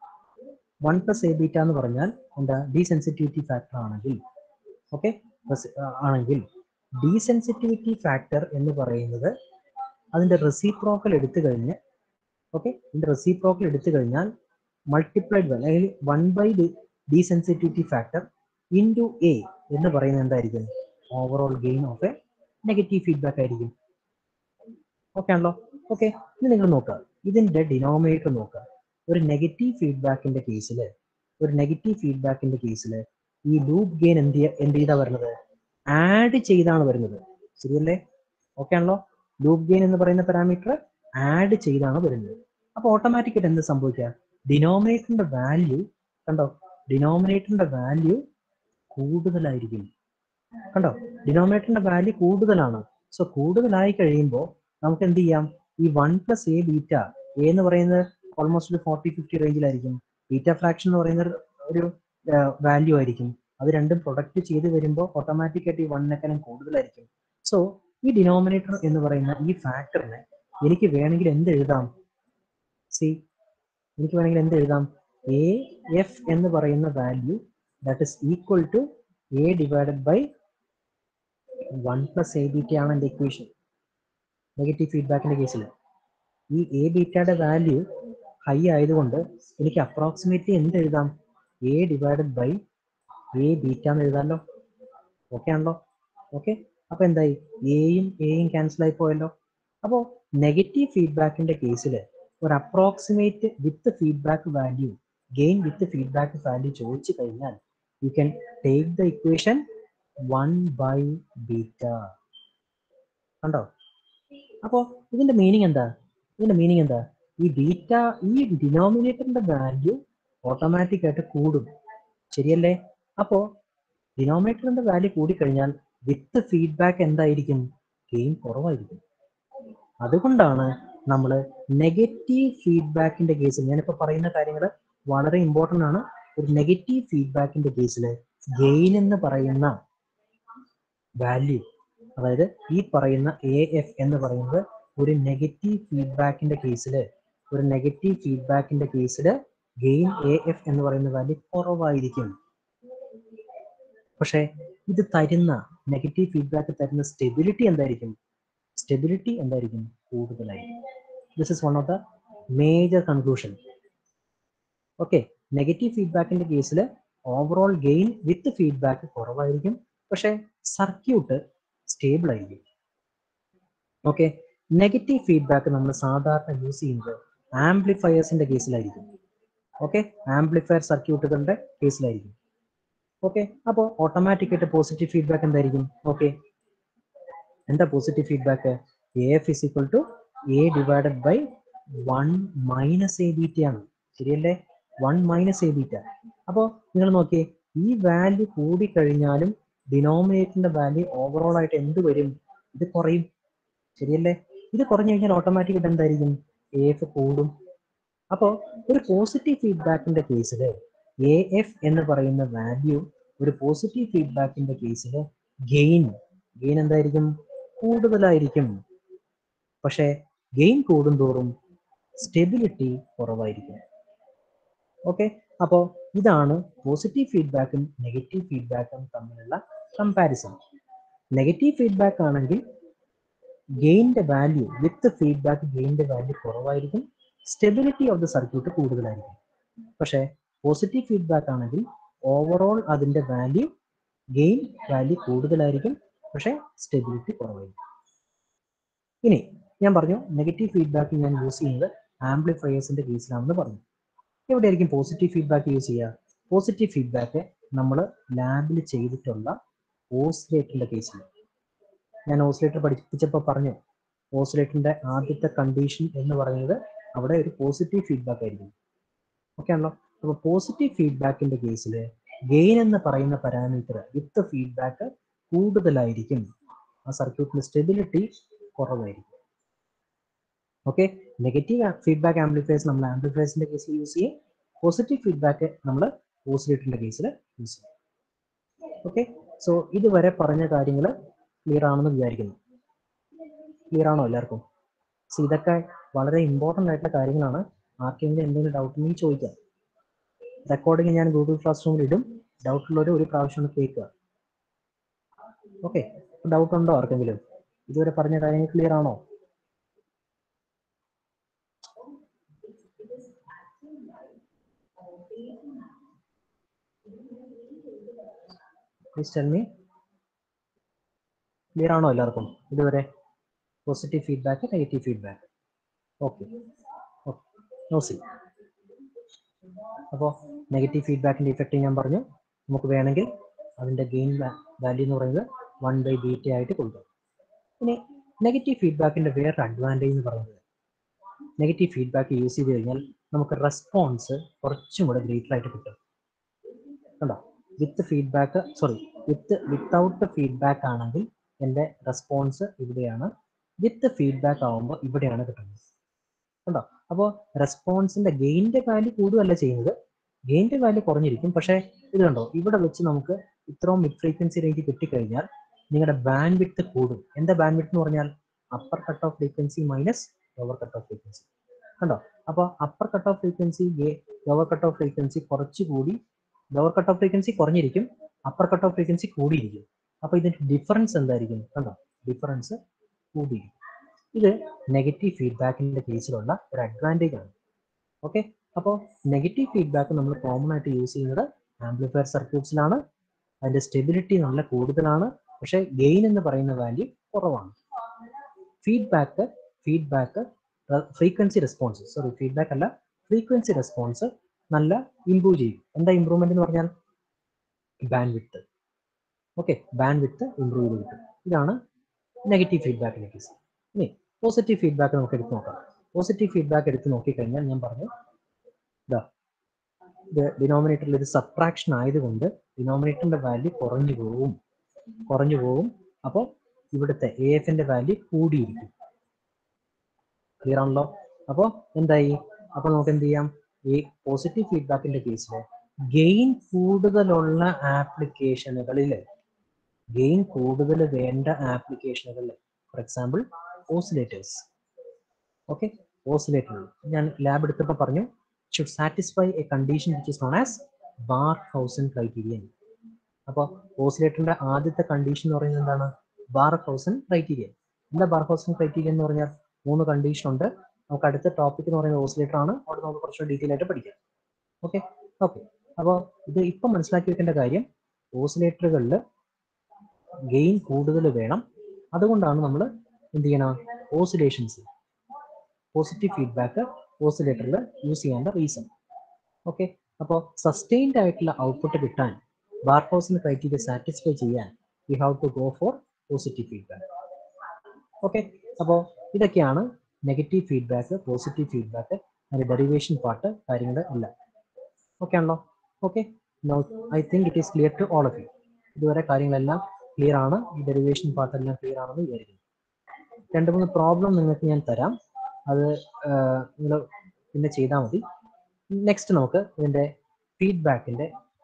വൺ പ്ലസ് എ ബീറ്റ എന്ന് പറഞ്ഞാൽ എന്താ ഡി സെൻസിറ്റിവിറ്റി ഫാക്ടർ ആണെങ്കിൽ ഓക്കെ ആണെങ്കിൽ ഡി സെൻസിറ്റിവിറ്റി ഫാക്ടർ എന്ന് പറയുന്നത് അതിന്റെ റെസിപ്രോക്കൽ എടുത്തു കഴിഞ്ഞ് ഓക്കെ ഇതിന്റെ റെസിപ്രോക്കൽ എടുത്തു കഴിഞ്ഞാൽ മൾട്ടിപ്ലൈഡ് ബൈ അല്ലെങ്കിൽ one by desensitivity factor into A എന്ന് പറയുന്നത് എന്തായിരിക്കും overall gain of A negative feedback ആയിരിക്കും ഓക്കെ ആണല്ലോ ഓക്കെ ഇനി നിങ്ങൾ നോക്കുക ഇതിന്റെ ഡിനോമിനേറ്റർ നോക്കുക ഒരു നെഗറ്റീവ് ഫീഡ്ബാക്കിന്റെ കേസിൽ ഒരു നെഗറ്റീവ് ഫീഡ്ബാക്കിന്റെ കേസിൽ ഈ ലൂപ്പ് ഗെയിൻ എന്ത് ചെയ്യ- എന്ത് ചെയ്താ വരുന്നത് ആഡ് ചെയ്താണ് വരുന്നത് ശരിയല്ലേ ഓക്കെ ആണല്ലോ ലൂപ്പ് ഗെയിൻ എന്ന് പറയുന്ന പാരാമീറ്റർ ആഡ് ചെയ്താണ് വരുന്നത് അപ്പൊ ഓട്ടോമാറ്റിക് ആയിട്ട് എന്ത് സംഭവിക്കുക ഡിനോമിനേറ്ററിന്റെ വാല്യൂ കണ്ടോ ഡിനോമിനേറ്ററിന്റെ വാല്യൂ കൂടുതലായിരിക്കും കണ്ടോ ഡിനോമിനേറ്ററിന്റെ വാല്യൂ കൂടുതലാണ് സോ കൂടുതലായി കഴിയുമ്പോൾ നമുക്ക് എന്ത് ചെയ്യാം ഈ one plus A beta A എന്ന് പറയുന്നത് ഓൾമോസ്റ്റ് ഒരു ഫോർട്ടി ഫിഫ്റ്റി റേഞ്ചിലായിരിക്കും ബീറ്റ ഫ്രാക്ഷൻ എന്ന് പറയുന്ന ഒരു- ഒരു വാല്യൂ ആയിരിക്കും അത് രണ്ടും പ്രൊഡക്റ്റ് ചെയ്ത് വരുമ്പോൾ ഓട്ടോമാറ്റിക് ആയിട്ട് ഈ വണ്ണിനേക്കാളും കൂടുതലായിരിക്കും സോ ഈ ഡിനോമിനേറ്റർ എന്ന് പറയുന്ന ഈ ഫാക്ടറിനെ എനിക്ക് വേണമെങ്കിൽ എന്ത് എഴുതാം സി എനിക്ക് വേണമെങ്കിൽ എന്ത് എഴുതാം എ എഫ് എന്ന് പറയുന്ന value that is equal to A divided by one plus A beta ആണ് എൻ്റെ ഇക്വേഷൻ നെഗറ്റീവ് ഫീഡ്ബാക്കിന്റെ കേസിൽ ഈ എ ബീറ്റയുടെ വാല്യൂ ഹൈ ആയതുകൊണ്ട് എനിക്ക് അപ്രോക്സിമേറ്റ്ലി എന്ത് എഴുതാം A divided by A beta എന്ന് എഴുതാമല്ലോ ഓക്കെ ആണല്ലോ ഓക്കെ അപ്പൊ എന്തായി എയും എയും ക്യാൻസൽ ആയി പോയല്ലോ അപ്പോൾ നെഗറ്റീവ് ഫീഡ്ബാക്കിന്റെ കേസിൽ ഒരു approximate with feedback value gain with feedback value ചോദിച്ചു കഴിഞ്ഞാൽ you can take the equation one by beta കണ്ടോ അപ്പോ ഇതിന്റെ മീനിങ് എന്താ ഇതിന്റെ മീനിങ് എന്താ ഈ ബീറ്റ ഈ ഡിനോമിനേറ്ററിന്റെ വാല്യൂ ഓട്ടോമാറ്റിക് ആയിട്ട് കൂടും ശരിയല്ലേ അപ്പോ ഡിനോമിനേറ്ററിന്റെ വാല്യൂ കൂടിക്കഴിഞ്ഞാൽ വിത്ത് ഫീഡ്ബാക്ക് എന്തായിരിക്കും ഗെയിൻ കുറവായിരിക്കും അതുകൊണ്ടാണ് നമ്മൾ നെഗറ്റീവ് ഫീഡ്ബാക്കിന്റെ കേസിൽ ഞാനിപ്പോ പറയുന്ന കാര്യങ്ങൾ വളരെ ഇമ്പോർട്ടന്റ് ആണ് ഒരു നെഗറ്റീവ് ഫീഡ്ബാക്കിന്റെ കേസിൽ ഗെയിൻ എന്ന് പറയുന്ന വാല്യൂ അതായത് ഈ പറയുന്ന എ എഫ് എന്ന് പറയുന്നത് ഒരു നെഗറ്റീവ് ഫീഡ്ബാക്കിന്റെ കേസിൽ ഒരു നെഗറ്റീവ് ഫീഡ്ബാക്കിന്റെ കേസിൽ ഗെയിൻ എ എഫ് എന്ന് പറയുന്ന വാല്യൂ കുറവായിരിക്കും പക്ഷേ ഇത് തരുന്ന നെഗറ്റീവ് ഫീഡ്ബാക്ക് തരുന്ന സ്റ്റെബിലിറ്റി എന്തായിരിക്കും സ്റ്റെബിലിറ്റി എന്തായിരിക്കും കൂടുതലായിരിക്കും this is one of the major conclusion okay negative ഫീഡ്ബാക്കിന്റെ കേസിൽ ഓവറോൾ ഗെയിൻ വിത്ത് ഫീഡ്ബാക്ക് കുറവായിരിക്കും പക്ഷേ സർക്യൂട്ട് സ്റ്റേബിൾ ആയിരിക്കും ഓക്കെ നെഗറ്റീവ് ഫീഡ്ബാക്ക് നമ്മൾ സാധാരണ യൂസ് ചെയ്യുന്നത് ആംപ്ലിഫയേഴ്സിന്റെ കേസിലായിരിക്കും ഓക്കെ ആംപ്ലിഫയർ സർക്യൂട്ടുകളുടെ കേസിലായിരിക്കും ഓക്കെ അപ്പോൾ ഓട്ടോമാറ്റിക് ആയിട്ട് പോസിറ്റീവ് ഫീഡ്ബാക്ക് എന്തായിരിക്കും ഓക്കെ എന്താ positive feedback A F is equal to A divided by one minus A beta ആണ് ശരിയല്ലേ വൺ മൈനസ് എ ബീറ്റ അപ്പോൾ നിങ്ങൾ നോക്കിയേ ഈ വാല്യൂ കൂടിക്കഴിഞ്ഞാലും ഡിനോമിനേറ്ററിന്റെ വാല്യൂ ഓവറോൾ ആയിട്ട് എന്ത് വരും ഇത് കുറയും ശരിയല്ലേ ഇത് കുറഞ്ഞു കഴിഞ്ഞാൽ ഓട്ടോമാറ്റിക് ആയിട്ട് എന്തായിരിക്കും എ എഫ് കൂടും അപ്പോൾ ഒരു പോസിറ്റീവ് ഫീഡ്ബാക്കിന്റെ കേസിൽ എ എഫ് എന്ന് പറയുന്ന വാല്യൂ ഒരു പോസിറ്റീവ് ഫീഡ്ബാക്കിന്റെ കേസിൽ ഗെയിൻ ഗെയിൻ എന്തായിരിക്കും കൂടുതലായിരിക്കും പക്ഷേ ഗെയിൻ കൂടുന്തോറും സ്റ്റെബിലിറ്റി കുറവായിരിക്കും ഓക്കെ അപ്പോൾ ഇതാണ് പോസിറ്റീവ് ഫീഡ്ബാക്കും നെഗറ്റീവ് ഫീഡ്ബാക്കും തമ്മിലുള്ള കമ്പാരിസൺ നെഗറ്റീവ് ഫീഡ്ബാക്ക് ആണെങ്കിൽ ഗെയിൻ്റെ വാല്യൂ വിത്ത് ഫീഡ്ബാക്ക് ഗെയിൻ്റെ വാല്യൂ കുറവായിരിക്കും സ്റ്റെബിലിറ്റി ഓഫ് ദ സർക്യൂട്ട് കൂടുതലായിരിക്കും പക്ഷേ പോസിറ്റീവ് ഫീഡ്ബാക്ക് ആണെങ്കിൽ ഓവറോൾ അതിൻ്റെ വാല്യൂ ഗെയിൻ വാല്യൂ കൂടുതലായിരിക്കും പക്ഷേ സ്റ്റെബിലിറ്റി കുറവായിരിക്കും ഇനി ഞാൻ പറഞ്ഞു നെഗറ്റീവ് ഫീഡ്ബാക്ക് ഞാൻ യൂസ് ചെയ്യുന്നത് ആംപ്ലിഫയേഴ്സിന്റെ കേസിലാണെന്ന് പറഞ്ഞു എവിടെയായിരിക്കും പോസിറ്റീവ് ഫീഡ്ബാക്ക് യൂസ് ചെയ്യുക പോസിറ്റീവ് ഫീഡ്ബാക്ക് നമ്മൾ ലാബിൽ ചെയ്തിട്ടുള്ള ഓസിലേറ്ററിന്റെ കേസിൽ ഞാൻ ഓസിലേറ്റർ പഠിപ്പിച്ചപ്പോൾ പറഞ്ഞു ഓസിലേറ്ററിന്റെ ആദ്യത്തെ കണ്ടീഷൻ എന്ന് പറയുന്നത് അവിടെ ഒരു പോസിറ്റീവ് ഫീഡ്ബാക്ക് ആയിരിക്കും ഓക്കെ ആണല്ലോ അപ്പോൾ പോസിറ്റീവ് ഫീഡ്ബാക്കിന്റെ കേസിൽ ഗെയിൻ എന്ന് പറയുന്ന പാരാമീറ്റർ വിത്ത് ഫീഡ്ബാക്ക് കൂടുതലായിരിക്കും ആ സർക്യൂട്ടിന്റെ സ്റ്റെബിലിറ്റി കുറവായിരിക്കും ഓക്കെ നെഗറ്റീവ് ഫീഡ്ബാക്ക് ആംപ്ലിഫയേഴ്സ് നമ്മൾ ആംപ്ലിഫയേഴ്സിന്റെ കേസിൽ യൂസ് ചെയ്യും പോസിറ്റീവ് ഫീഡ്ബാക്ക് നമ്മൾ ഓസിലേറ്ററിന്റെ കേസിൽ യൂസ് ചെയ്യും ഓക്കെ സോ ഇതുവരെ പറഞ്ഞ കാര്യങ്ങൾ ക്ലിയർ ആണെന്ന് വിചാരിക്കുന്നു ക്ലിയർ ആണോ എല്ലാവർക്കും സോ ഇതൊക്കെ വളരെ ഇമ്പോർട്ടൻ്റ് ആയിട്ടുള്ള കാര്യങ്ങളാണ് ആർക്കെങ്കിലും എന്തെങ്കിലും ഡൗട്ട് ഉണ്ടെങ്കിൽ ചോദിക്കാം റെക്കോർഡിംഗ് ഞാൻ ഗൂഗിൾ ക്ലാസ് റൂമിൽ ഇടും ഡൗട്ട് ഉള്ളവർ ഒരു പ്രാവശ്യം ഒന്ന് കേൾക്കുക ഓക്കെ ഡൗട്ട് ഉണ്ടോ ആർക്കെങ്കിലും ഇതുവരെ പറഞ്ഞ കാര്യങ്ങൾ ക്ലിയർ ആണോ പ്ലീസ് ടെൽ മീ ക്ലിയർ ആണോ എല്ലാവർക്കും ഇതുവരെ positive feedback negative feedback okay no see അപ്പോൾ നെഗറ്റീവ് ഫീഡ്ബാക്കിന്റെ ഇഫക്റ്റ് ഞാൻ പറഞ്ഞു നമുക്ക് വേണമെങ്കിൽ അതിന്റെ ഗെയിൻ വാല്യൂ എന്ന് പറയുന്നത് വൺ ബൈ ബീറ്റ ആയിട്ട് കൊടുക്കാം ഇനി നെഗറ്റീവ് ഫീഡ്ബാക്കിന്റെ വേറൊരു അഡ്വാൻറ്റേജ് എന്ന് പറയുന്നത് നെഗറ്റീവ് ഫീഡ്ബാക്ക് യൂസ് ചെയ്ത് കഴിഞ്ഞാൽ നമുക്ക് റെസ്പോൺസ് കുറച്ചും കൂടെ ഗ്രേറ്റർ ആയിട്ട് കിട്ടും കണ്ടോ with feedback sorry with without feedback ആണെങ്കിൽ എൻ്റെ റെസ്പോൺസ് ഇവിടെയാണ് വിത്ത് ഫീഡ്ബാക്ക് ആവുമ്പോൾ ഇവിടെയാണ് കിട്ടുന്നത് കണ്ടോ അപ്പോൾ റെസ്പോൺസിന്റെ ഗെയിൻ്റെ വാല്യൂ കൂടുകയല്ല ചെയ്യുന്നത് ഗെയിൻ്റെ വാല്യൂ കുറഞ്ഞിരിക്കും പക്ഷേ ഇത് കണ്ടോ ഇവിടെ വെച്ച് നമുക്ക് ഇത്രയും മിഡ് ഫ്രീക്വൻസി റേഞ്ച് കിട്ടിക്കഴിഞ്ഞാൽ നിങ്ങളുടെ ബാൻഡ് വിത്ത് കൂടും എന്താ ബാൻഡ് വിത്ത് എന്ന് പറഞ്ഞാൽ upper cut off frequency minus lower cut off frequency കണ്ടോ അപ്പോൾ upper cut off frequency lower cut off frequency കുറച്ചുകൂടി ലോവർ കട്ട് ഓഫ് ഫ്രീക്വൻസി കുറഞ്ഞിരിക്കും അപ്പർ കട്ട് ഓഫ് ഫ്രീക്വൻസി കൂടിയിരിക്കും അപ്പോൾ ഇതിന്റെ ഡിഫറൻസ് എന്തായിരിക്കും കണ്ടോ ഡിഫറൻസ് കൂടിയിരിക്കും ഇത് നെഗറ്റീവ് ഫീഡ്ബാക്കിന്റെ കേസിലുള്ള ഒരു അഡ്വാൻറ്റേജ് ആണ് ഓക്കെ അപ്പോൾ നെഗറ്റീവ് ഫീഡ്ബാക്ക് നമ്മൾ കോമൺ ആയിട്ട് യൂസ് ചെയ്യുന്നത് ആംപ്ലിഫയർ സർക്യൂട്ട്സിലാണ് അതിന്റെ സ്റ്റെബിലിറ്റി നല്ല കൂടുതലാണ് പക്ഷേ ഗെയിൻ എന്ന് പറയുന്ന വാല്യൂ കുറവാണ് feedback feedback frequency response sorry feedback അല്ല ഫ്രീക്വൻസി റെസ്പോൺസ് നല്ല ഇംപ്രൂവ് ചെയ്യും എന്താ ഇമ്പ്രൂവ്മെന്റ് എന്ന് പറഞ്ഞാൽ bandwidth okay bandwidth improve ചെയ്ത് കിട്ടും ഇതാണ് നെഗറ്റീവ് ഫീഡ്ബാക്കിന്റെ കേസ് ഇനി പോസിറ്റീവ് ഫീഡ്ബാക്ക് നമുക്ക് എടുത്ത് നോക്കാം പോസിറ്റീവ് ഫീഡ്ബാക്ക് എടുത്ത് നോക്കിക്കഴിഞ്ഞാൽ ഞാൻ പറഞ്ഞു ഇതാ ഇത് ഡിനോമിനേറ്ററിൽ ഇത് സബ്ട്രാക്ഷൻ ആയതുകൊണ്ട് ഡിനോമിനേറ്ററിന്റെ വാല്യൂ കുറഞ്ഞു പോവും കുറഞ്ഞു പോവും അപ്പോൾ ഇവിടുത്തെ എ എഫിന്റെ വാല്യൂ കൂടിയിരിക്കും ക്ലിയർ ആണല്ലോ അപ്പോൾ എന്തായി അപ്പോൾ നമുക്ക് എന്ത് ചെയ്യാം ഈ പോസിറ്റീവ് ഫീഡ്ബാക്കിന്റെ കേസിൽ ഗെയിൻ കൂടുതലുള്ള ആപ്ലിക്കേഷനുകളിൽ ഗെയിൻ കൂടുതൽ വേണ്ട ആപ്ലിക്കേഷനുകളിൽ ഫോർ എക്സാമ്പിൾ ഓസിലേറ്റേഴ്സ് ഓക്കെ ഓസിലേറ്ററുകൾ ഞാൻ ലാബ് എടുത്തപ്പോൾ പറഞ്ഞു should satisfy a condition which is known as Barkhausen criterion അപ്പോൾ ഓസിലേറ്ററിന്റെ ആദ്യത്തെ കണ്ടീഷൻ എന്ന് പറയുന്നത് എന്താണ് ബാർ ഹൗസൻ ക്രൈറ്റീരിയൻ എന്താ ബാർ ഹൗസൻ ക്രൈറ്റീരിയൻ എന്ന് പറഞ്ഞാൽ മൂന്ന് കണ്ടീഷൻ ഉണ്ട് നമുക്ക് അടുത്ത ടോപ്പിക് എന്ന് പറയുന്നത് ഓസിലേറ്റർ ആണ് അവിടെ നമുക്ക് കുറച്ചുകൂടി ഡീറ്റെയിൽ ആയിട്ട് പഠിക്കാം ഓക്കെ ഓക്കെ അപ്പോൾ ഇത് ഇപ്പം മനസ്സിലാക്കി വെക്കേണ്ട കാര്യം ഓസിലേറ്ററുകളിൽ ഗെയിൻ കൂടുതൽ വേണം അതുകൊണ്ടാണ് നമ്മൾ എന്ത് ചെയ്യണം ഓസിലേഷൻസ് പോസിറ്റീവ് ഫീഡ്ബാക്ക് ഓസിലേറ്ററിൽ യൂസ് ചെയ്യേണ്ട റീസൺ ഓക്കെ അപ്പോൾ സസ്റ്റെയിൻഡ് ആയിട്ടുള്ള ഔട്ട്പുട്ട് കിട്ടാൻ ബാർഹോസിന് ക്രൈറ്റീരിയ സാറ്റിസ്ഫൈ ചെയ്യാൻ we have to go for positive feedback okay അപ്പോൾ ഇതൊക്കെയാണ് നെഗറ്റീവ് ഫീഡ്ബാക്ക് പോസിറ്റീവ് ഫീഡ്ബാക്ക് അതിന്റെ ഡെറിവേഷൻ പാർട്ട് കാര്യങ്ങൾ എല്ലാം ഓക്കെ ആണല്ലോ okay no I think it is clear to all of you ഇതുവരെ കാര്യങ്ങളെല്ലാം ക്ലിയർ ആണ് ഈ ഡെറിവേഷൻ പാർട്ട് എല്ലാം ക്ലിയർ ആണെന്ന് വിചാരിക്കുന്നു രണ്ട് മൂന്ന് പ്രോബ്ലം നിങ്ങൾക്ക് ഞാൻ തരാം അത് നിങ്ങൾ പിന്നെ ചെയ്താൽ മതി നെക്സ്റ്റ് നമുക്ക് ഇതിന്റെ ഫീഡ്ബാക്കിന്റെ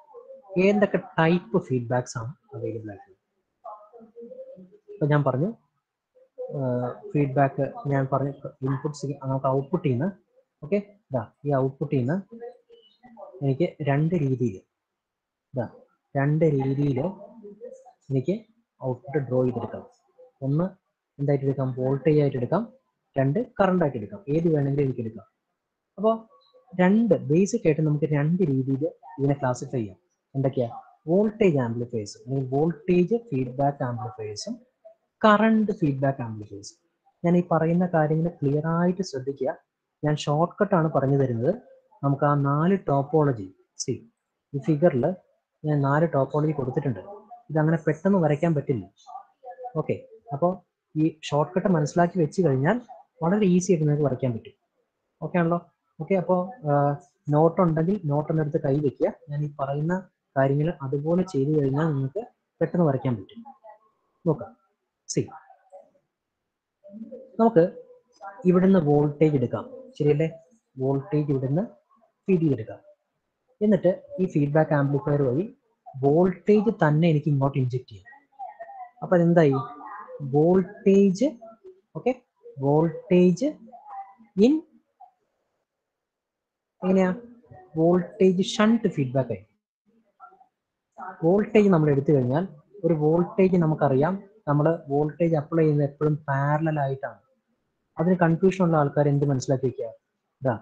ഏതൊക്കെ ടൈപ്പ് ഫീഡ്ബാക്സ് ആണ് അവൈലബിൾ ആയിട്ടുള്ളത് ഇപ്പൊ ഞാൻ പറഞ്ഞു ഫീഡ്ബാക്ക് ഞാൻ പറഞ്ഞു ഇൻപുട്സ് നമുക്ക് ഔട്ട്പുട്ട് ചെയ്യുന്ന ഓക്കെ ഇതാ ഈ ഔട്ട്പുട്ട് ചെയ്യുന്ന എനിക്ക് രണ്ട് രീതിയിൽ ഇതാ രണ്ട് രീതിയിൽ എനിക്ക് ഔട്ട്പുട്ട് ഡ്രോ ചെയ്തെടുക്കാം ഒന്ന് എന്തായിട്ട് എടുക്കാം വോൾട്ടേജ് ആയിട്ട് എടുക്കാം രണ്ട് കറണ്ട് ആയിട്ട് എടുക്കാം ഏത് വേണമെങ്കിലും എനിക്ക് എടുക്കാം അപ്പോൾ രണ്ട് ബേസിക് ആയിട്ട് നമുക്ക് രണ്ട് രീതിയിൽ ഇതിനെ ക്ലാസിഫൈ ചെയ്യാം എന്തൊക്കെയാ വോൾട്ടേജ് ആംപ്ലിഫയേഴ്സ് അല്ലെങ്കിൽ വോൾട്ടേജ് ഫീഡ്ബാക്ക് ആംപ്ലിഫയേഴ്സും കറണ്ട് ഫീഡ്ബാക്ക് ആംപ്ലിഫയേഴ്സും ഞാൻ ഈ പറയുന്ന കാര്യങ്ങൾ ക്ലിയർ ആയിട്ട് ശ്രദ്ധിക്കുക ഞാൻ ഷോർട്ട് കട്ടാണ് പറഞ്ഞു തരുന്നത് നമുക്ക് ആ നാല് ടോപ്പോളജി സി ഈ ഫിഗറിൽ ഞാൻ നാല് ടോപ്പോളജി കൊടുത്തിട്ടുണ്ട് ഇതങ്ങനെ പെട്ടെന്ന് വരയ്ക്കാൻ പറ്റില്ല ഓക്കെ അപ്പോൾ ഈ ഷോർട്ട് കട്ട് മനസ്സിലാക്കി വെച്ച് കഴിഞ്ഞാൽ വളരെ ഈസി ആയിട്ട് നിങ്ങൾക്ക് വരയ്ക്കാൻ പറ്റും ഓക്കെ ആണല്ലോ ഓക്കെ അപ്പോൾ നോട്ട് ഉണ്ടെങ്കിൽ നോട്ട് എടുത്ത് കൈ വെക്കുക ഞാൻ ഈ പറയുന്ന കാര്യങ്ങൾ അതുപോലെ ചെയ്തു കഴിഞ്ഞാൽ നിങ്ങൾക്ക് പെട്ടെന്ന് വരയ്ക്കാൻ പറ്റും നോക്കാം സി നമുക്ക് ഇവിടുന്ന് വോൾട്ടേജ് എടുക്കാം ശരിയല്ലേ വോൾട്ടേജ് ഇവിടുന്ന് ഫീഡ് ചെയ്തെടുക്കാം എന്നിട്ട് ഈ ഫീഡ്ബാക്ക് ആംപ്ലിഫയർ വഴി വോൾട്ടേജ് തന്നെ എനിക്ക് ഇങ്ങോട്ട് ഇഞ്ചെക്ട് ചെയ്യാം അപ്പൊ എന്തായി വോൾട്ടേജ് ഓക്കെ വോൾട്ടേജ് ഇൻ എങ്ങനെയാ വോൾട്ടേജ് ഷണ്ട് ഫീഡ്ബാക്ക് ആയി വോൾട്ടേജ് നമ്മൾ എടുത്തു കഴിഞ്ഞാൽ ഒരു വോൾട്ടേജ് നമുക്കറിയാം നമ്മൾ വോൾട്ടേജ് അപ്ലൈ ചെയ്യുന്നത് എപ്പോഴും പാരലൽ ആയിട്ടാണ് അതിന് കൺഫ്യൂഷൻ ഉള്ള ആൾക്കാർ എന്ത് മനസ്സിലാക്കി വെക്കുക ഇതാ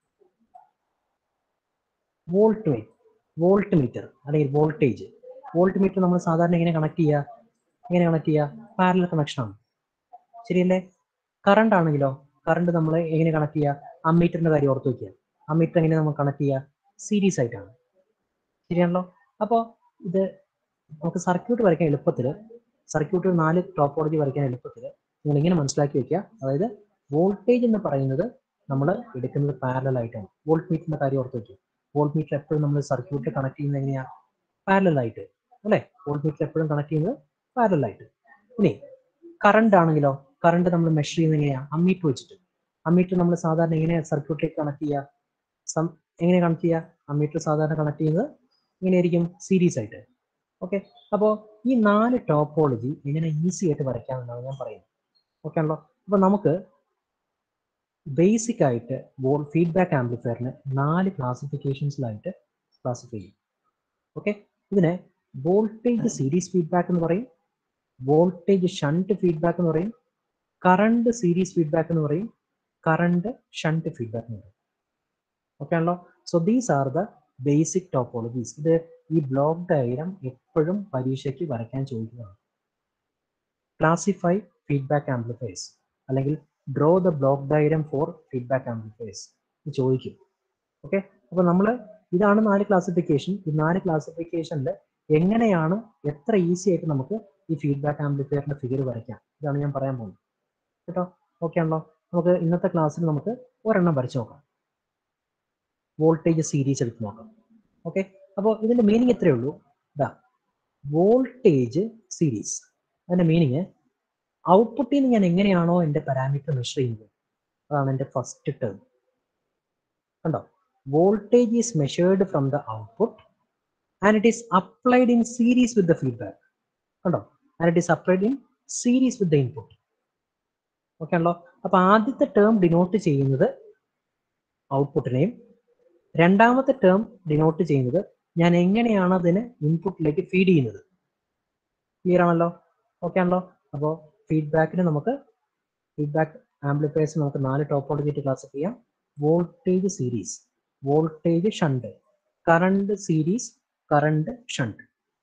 വോൾട്ട് മീറ്റർ വോൾട്ട് മീറ്റർ അല്ലെങ്കിൽ വോൾട്ടേജ് വോൾട്ട് മീറ്റർ നമ്മൾ സാധാരണ എങ്ങനെ കണക്ട് ചെയ്യുക എങ്ങനെ കണക്ട് ചെയ്യുക പാരലൽ കണക്ഷൻ ആണ് ശരിയല്ലേ കറണ്ട് ആണെങ്കിലോ കറണ്ട് നമ്മൾ എങ്ങനെ കണക്ട് ചെയ്യുക അമ്മീറ്ററിന്റെ കാര്യം ഓർത്ത് വെക്കുക അമ്മീറ്റർ എങ്ങനെ നമ്മൾ കണക്ട് ചെയ്യുക സീരീസ് ആയിട്ടാണ് ശരിയാണല്ലോ അപ്പോൾ ഇത് നമുക്ക് സർക്യൂട്ട് വരയ്ക്കാൻ എളുപ്പത്തിൽ സർക്യൂട്ട് നാല് ടോപ്പോളജി വരയ്ക്കാൻ എളുപ്പത്തിൽ നിങ്ങൾ ഇങ്ങനെ മനസ്സിലാക്കി വെക്കുക അതായത് വോൾട്ടേജ് എന്ന് പറയുന്നത് നമ്മൾ എടുക്കുന്നത് പാരലൽ ആയിട്ടാണ് വോൾട്ട് മീറ്ററിന്റെ കാര്യം ഓർത്ത് വെക്കുക വോൾട്ട് മീറ്റർ എപ്പോഴും നമ്മൾ സർക്യൂട്ട് കണക്ട് ചെയ്യുന്നത് എങ്ങനെയാ പാരലൽ ആയിട്ട് അല്ലേ വോൾട്ട് മീറ്റർ എപ്പോഴും കണക്ട് ചെയ്യുന്നത് പാരലൽ ആയിട്ട് ഇനി കറണ്ട് ആണെങ്കിലോ കറണ്ട് നമ്മൾ മെഷർ ചെയ്യുന്നത് എങ്ങനെയാ അമ്മീറ്റർ വെച്ചിട്ട് അമ്മീറ്റർ നമ്മൾ സാധാരണ എങ്ങനെയാ സർക്യൂട്ടിലേക്ക് കണക്ട് ചെയ്യുക സം എങ്ങനെ കണക്ട് ചെയ്യുക അമ്മീറ്റർ സാധാരണ കണക്ട് ചെയ്യുന്നത് ഇങ്ങനെയായിരിക്കും സീരീസ് ആയിട്ട് ഓക്കെ അപ്പോൾ ഈ നാല് ടോപ്പോളജി എങ്ങനെ ഈസി ആയിട്ട് വരയ്ക്കാമെന്നാണ് ഞാൻ പറയുന്നത് ഓക്കെ ആണല്ലോ അപ്പോൾ നമുക്ക് ബേസിക് ആയിട്ട് വോൾ ഫീഡ്ബാക്ക് ആംപ്ലിഫയറിന് നാല് ക്ലാസിഫിക്കേഷൻസിലായിട്ട് ക്ലാസിഫൈ ചെയ്യും ഓക്കെ ഇതിനെ വോൾട്ടേജ് സീരീസ് ഫീഡ്ബാക്ക് എന്ന് പറയും വോൾട്ടേജ് ഷണ്ട് ഫീഡ്ബാക്ക് എന്ന് പറയും കറണ്ട് സീരീസ് ഫീഡ്ബാക്ക് എന്ന് പറയും കറണ്ട് ഷണ്ട് ഫീഡ്ബാക്ക് എന്ന് പറയും ഓക്കെ ആണല്ലോ so these are the basic topologies ഇത് ഈ ബ്ലോക്ക് ഡയഗ്രാം എപ്പോഴും പരീക്ഷയ്ക്ക് വരയ്ക്കാൻ ചോദിക്കുന്നതാണ് ക്ലാസിഫൈ ഫീഡ്ബാക്ക് ആംപ്ലിഫയേഴ്സ് അല്ലെങ്കിൽ draw the block diagram for feedback amplifiers ഇത് ചോദിക്കും ഓക്കെ അപ്പൊ നമ്മൾ ഇതാണ് നാല് ക്ലാസിഫിക്കേഷൻ ഈ നാല് ക്ലാസിഫിക്കേഷനിൽ എങ്ങനെയാണ് എത്ര ഈസി ആയിട്ട് നമുക്ക് ഈ ഫീഡ്ബാക്ക് ആംപ്ലിഫയറിന്റെ ഫിഗർ വരയ്ക്കാം ഇതാണ് ഞാൻ പറയാൻ പോകുന്നത് കേട്ടോ ഓക്കെ ആണല്ലോ നമുക്ക് ഇന്നത്തെ ക്ലാസ്സിൽ നമുക്ക് ഒരെണ്ണം വരച്ചു നോക്കാം വോൾട്ടേജ് സീരീസ് എടുത്ത് നോക്കാം ഓക്കെ അപ്പോൾ ഇതിന്റെ മീനിങ് എത്രയേ ഉള്ളൂ ഇതാ വോൾട്ടേജ് സീരീസ് അതിന്റെ മീനിങ് ഔട്ട്പുട്ടിൽ നിന്ന് ഞാൻ എങ്ങനെയാണോ എൻ്റെ പാരാമീറ്റർ മെഷർ ചെയ്യുന്നത് അതാണ് എൻ്റെ ഫസ്റ്റ് ടേം കണ്ടോ voltage is measured from the output and it is applied in series with the feedback കണ്ടോ and it is applied in series with the input okay ആണല്ലോ അപ്പൊ ആദ്യത്തെ ടേം ഡിനോട്ട് ചെയ്യുന്നത് ഔട്ട്പുട്ടിനെയും രണ്ടാമത്തെ ടേം ഡിനോട്ട് ചെയ്യുന്നത് ഞാൻ എങ്ങനെയാണ് അതിന് ഇൻപുട്ടിലേക്ക് ഫീഡ് ചെയ്യുന്നത് ക്ലിയർ ആണല്ലോ ഓക്കെ ആണല്ലോ അപ്പോൾ ഫീഡ്ബാക്കിന് നമുക്ക് ഫീഡ്ബാക്ക് ആംപ്ലിഫയേഴ്സ് നമുക്ക് നാല് ടോപ്പോളജി ആയിട്ട് ക്ലാസിഫൈ ചെയ്യാം voltage series voltage shunt current series current shunt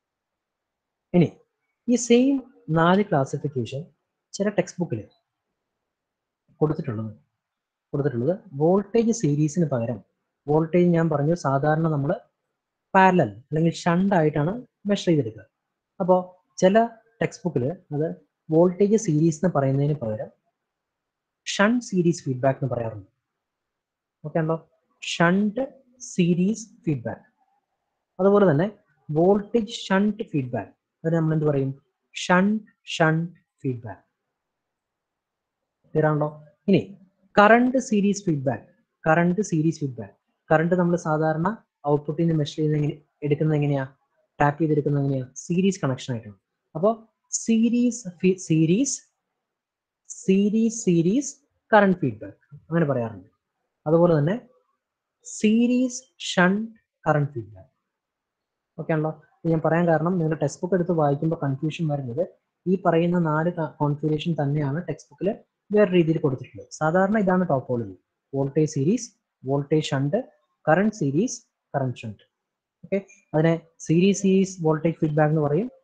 ഇനി ഈ സെയിം നാല് ക്ലാസിഫിക്കേഷൻ ചില ടെക്സ്റ്റ് ബുക്കിൽ കൊടുത്തിട്ടുള്ളത് കൊടുത്തിട്ടുള്ളത് വോൾട്ടേജ് സീരീസിന് പകരം വോൾട്ടേജ് ഞാൻ പറഞ്ഞു സാധാരണ നമ്മൾ പാരലൽ അല്ലെങ്കിൽ ഷണ്ട് ആയിട്ടാണ് മെഷർ ചെയ്തെടുക്കുക അപ്പോൾ ചില ടെക്സ്റ്റ് ബുക്കിൽ അത് വോൾട്ടേജ് സീരീസ് എന്ന് പറയുന്നതിന് പകരം ഷണ്ട് സീരീസ് ഫീഡ്ബാക്ക് എന്ന് പറയാറുണ്ട് ഓക്കെ ആണല്ലോ ഷണ്ട് സീരീസ് ഫീഡ്ബാക്ക് അതുപോലെ തന്നെ വോൾട്ടേജ് ഷണ്ട് ഫീഡ്ബാക്ക് അതിന് നമ്മൾ എന്ത് പറയും ഷണ്ട് ഷണ്ട് ഫീഡ്ബാക്ക് ക്ലിയർ ആണല്ലോ ഇനി current series feedback current series feedback current നമ്മൾ സാധാരണ ഔട്ട്പുട്ടിൽ നിന്ന് മെഷർ ചെയ്യുന്ന എങ്ങനെ എടുക്കുന്നത് എങ്ങനെയാ ടാപ്പ് ചെയ്തെടുക്കുന്നത് എങ്ങനെയാണ് സീരീസ് കണക്ഷൻ ആയിട്ടാണ് അപ്പോൾ series series series series current feedback അങ്ങനെ പറയാറുണ്ട് അതുപോലെ തന്നെ series shunt current feedback okay ആണല്ലോ ഇത് ഞാൻ പറയാൻ കാരണം നിങ്ങളുടെ ടെക്സ്റ്റ് ബുക്ക് എടുത്ത് വായിക്കുമ്പോൾ കൺഫ്യൂഷൻ വരുന്നത് ഈ പറയുന്ന നാല് കോൺഫിഗറേഷൻ തന്നെയാണ് ടെക്സ്റ്റ് ബുക്കിൽ വേറെ രീതിയിൽ കൊടുത്തിട്ടുള്ളത് സാധാരണ ഇതാണ് topology voltage series voltage shunt current series current shunt okay അതിനെ സീരീസ് സീരീസ് വോൾട്ടേജ് ഫീഡ്ബാക്ക് എന്ന് പറയും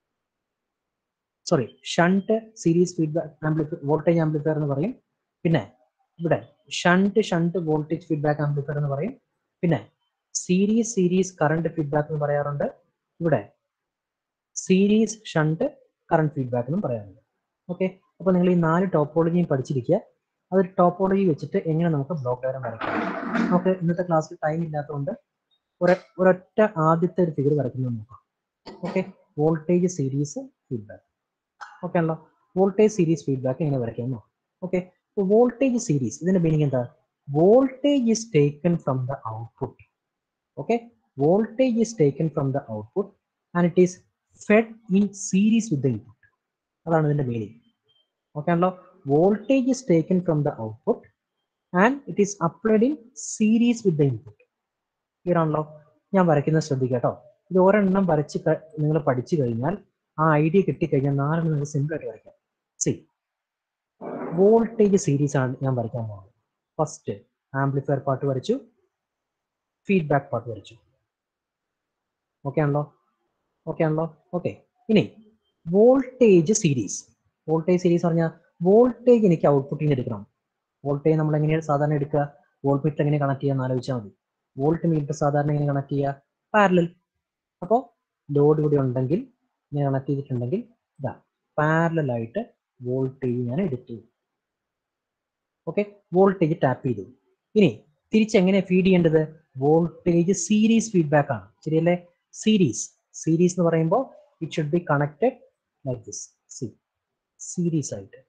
sorry shunt series feedback amplifier voltage amplifier എന്ന് പറയും പിന്നെ ഇവിടെ shunt shunt voltage feedback amplifier എന്ന് പറയും പിന്നെ സീരീസ് സീരീസ് കറണ്ട് ഫീഡ്ബാക്ക് എന്ന് പറയാറുണ്ട് ഇവിടെ സീരീസ് ഷണ്ട് കറണ്ട് ഫീഡ്ബാക്ക് എന്നും പറയാറുണ്ട് ഓക്കെ അപ്പോൾ നിങ്ങൾ ഈ നാല് ടോപ്പോളജിയും പഠിച്ചിരിക്കുക അതൊരു ടോപ്പോളജി വെച്ചിട്ട് എങ്ങനെ നമുക്ക് ബ്ലോക്ക് ഡയഗ്രാം വരയ്ക്കാം നമുക്ക് ഇന്നത്തെ ക്ലാസ്സിൽ ടൈം ഇല്ലാത്തതുകൊണ്ട് ഒരു ഒരൊറ്റ ആദ്യത്തെ ഒരു ഫിഗർ വരയ്ക്കുന്നത് നോക്കാം okay voltage series feedback okay ആണല്ലോ വോൾട്ടേജ് സീരീസ് ഫീഡ്ബാക്ക് എങ്ങനെ വരയ്ക്കാം നോക്കാം ഓക്കെ വോൾട്ടേജ് സീരീസ് ഇതിന്റെ മീനിങ് എന്താ voltage is taken from the output okay voltage is taken from the output and it is fed in series with the input അതാണ് ഇതിന്റെ meaning okay ആണല്ലോ voltage is taken from the output and it is applied in series with the input clear ആണല്ലോ ഞാൻ വരയ്ക്കുന്നത് ശ്രദ്ധിക്കുക കേട്ടോ ഇത് ഒരെണ്ണം വരച്ച് നിങ്ങൾ പഠിച്ചു കഴിഞ്ഞാൽ ആ ഐഡിയ കിട്ടിക്കഴിഞ്ഞാൽ നാലെണ്ണം നിങ്ങൾക്ക് സിമ്പിൾ ആയിട്ട് വരയ്ക്കാം സി വോൾട്ടേജ് സീരീസ് ആണ് ഞാൻ വരയ്ക്കാൻ പോകുന്നത് ഫസ്റ്റ് ആംപ്ലിഫയർ പാർട്ട് വരച്ചു ഫീഡ്ബാക്ക് പാർട്ട് വരച്ചു ഓക്കെ ആണല്ലോ ഓക്കെ ആണല്ലോ ഓക്കെ ഇനി വോൾട്ടേജ് സീരീസ് വോൾട്ടേജ് സീരീസ് പറഞ്ഞാൽ വോൾട്ടേജ് എനിക്ക് ഔട്ട്പുട്ടിൽ നിന്ന് എടുക്കണം വോൾട്ടേജ് നമ്മൾ എങ്ങനെയാണ് സാധാരണ എടുക്കുക വോൾട്ട് മീറ്റർ എങ്ങനെ കണക്ട് ചെയ്യാന്ന് ആലോചിച്ചാൽ മതി വോൾട്ട് മീറ്റർ സാധാരണ എങ്ങനെ കണക്ട് ചെയ്യുക പാരലൽ അപ്പോൾ ലോഡ് കൂടി ഉണ്ടെങ്കിൽ ഇങ്ങനെ കണക്ട് ചെയ്തിട്ടുണ്ടെങ്കിൽ ഇതാ പാരലൽ ആയിട്ട് വോൾട്ടേജ് ഞാൻ എടുത്തു ഓക്കെ വോൾട്ടേജ് ടാപ്പ് ചെയ്തു ഇനി തിരിച്ചെങ്ങനെ ഫീഡ് ചെയ്യേണ്ടത് വോൾട്ടേജ് സീരീസ് ഫീഡ്ബാക്ക് ആണ് ശരിയല്ലേ സീരീസ് സീരീസ് എന്ന് പറയുമ്പോൾ it should be connected like this സി സീരീസ് ആയിട്ട്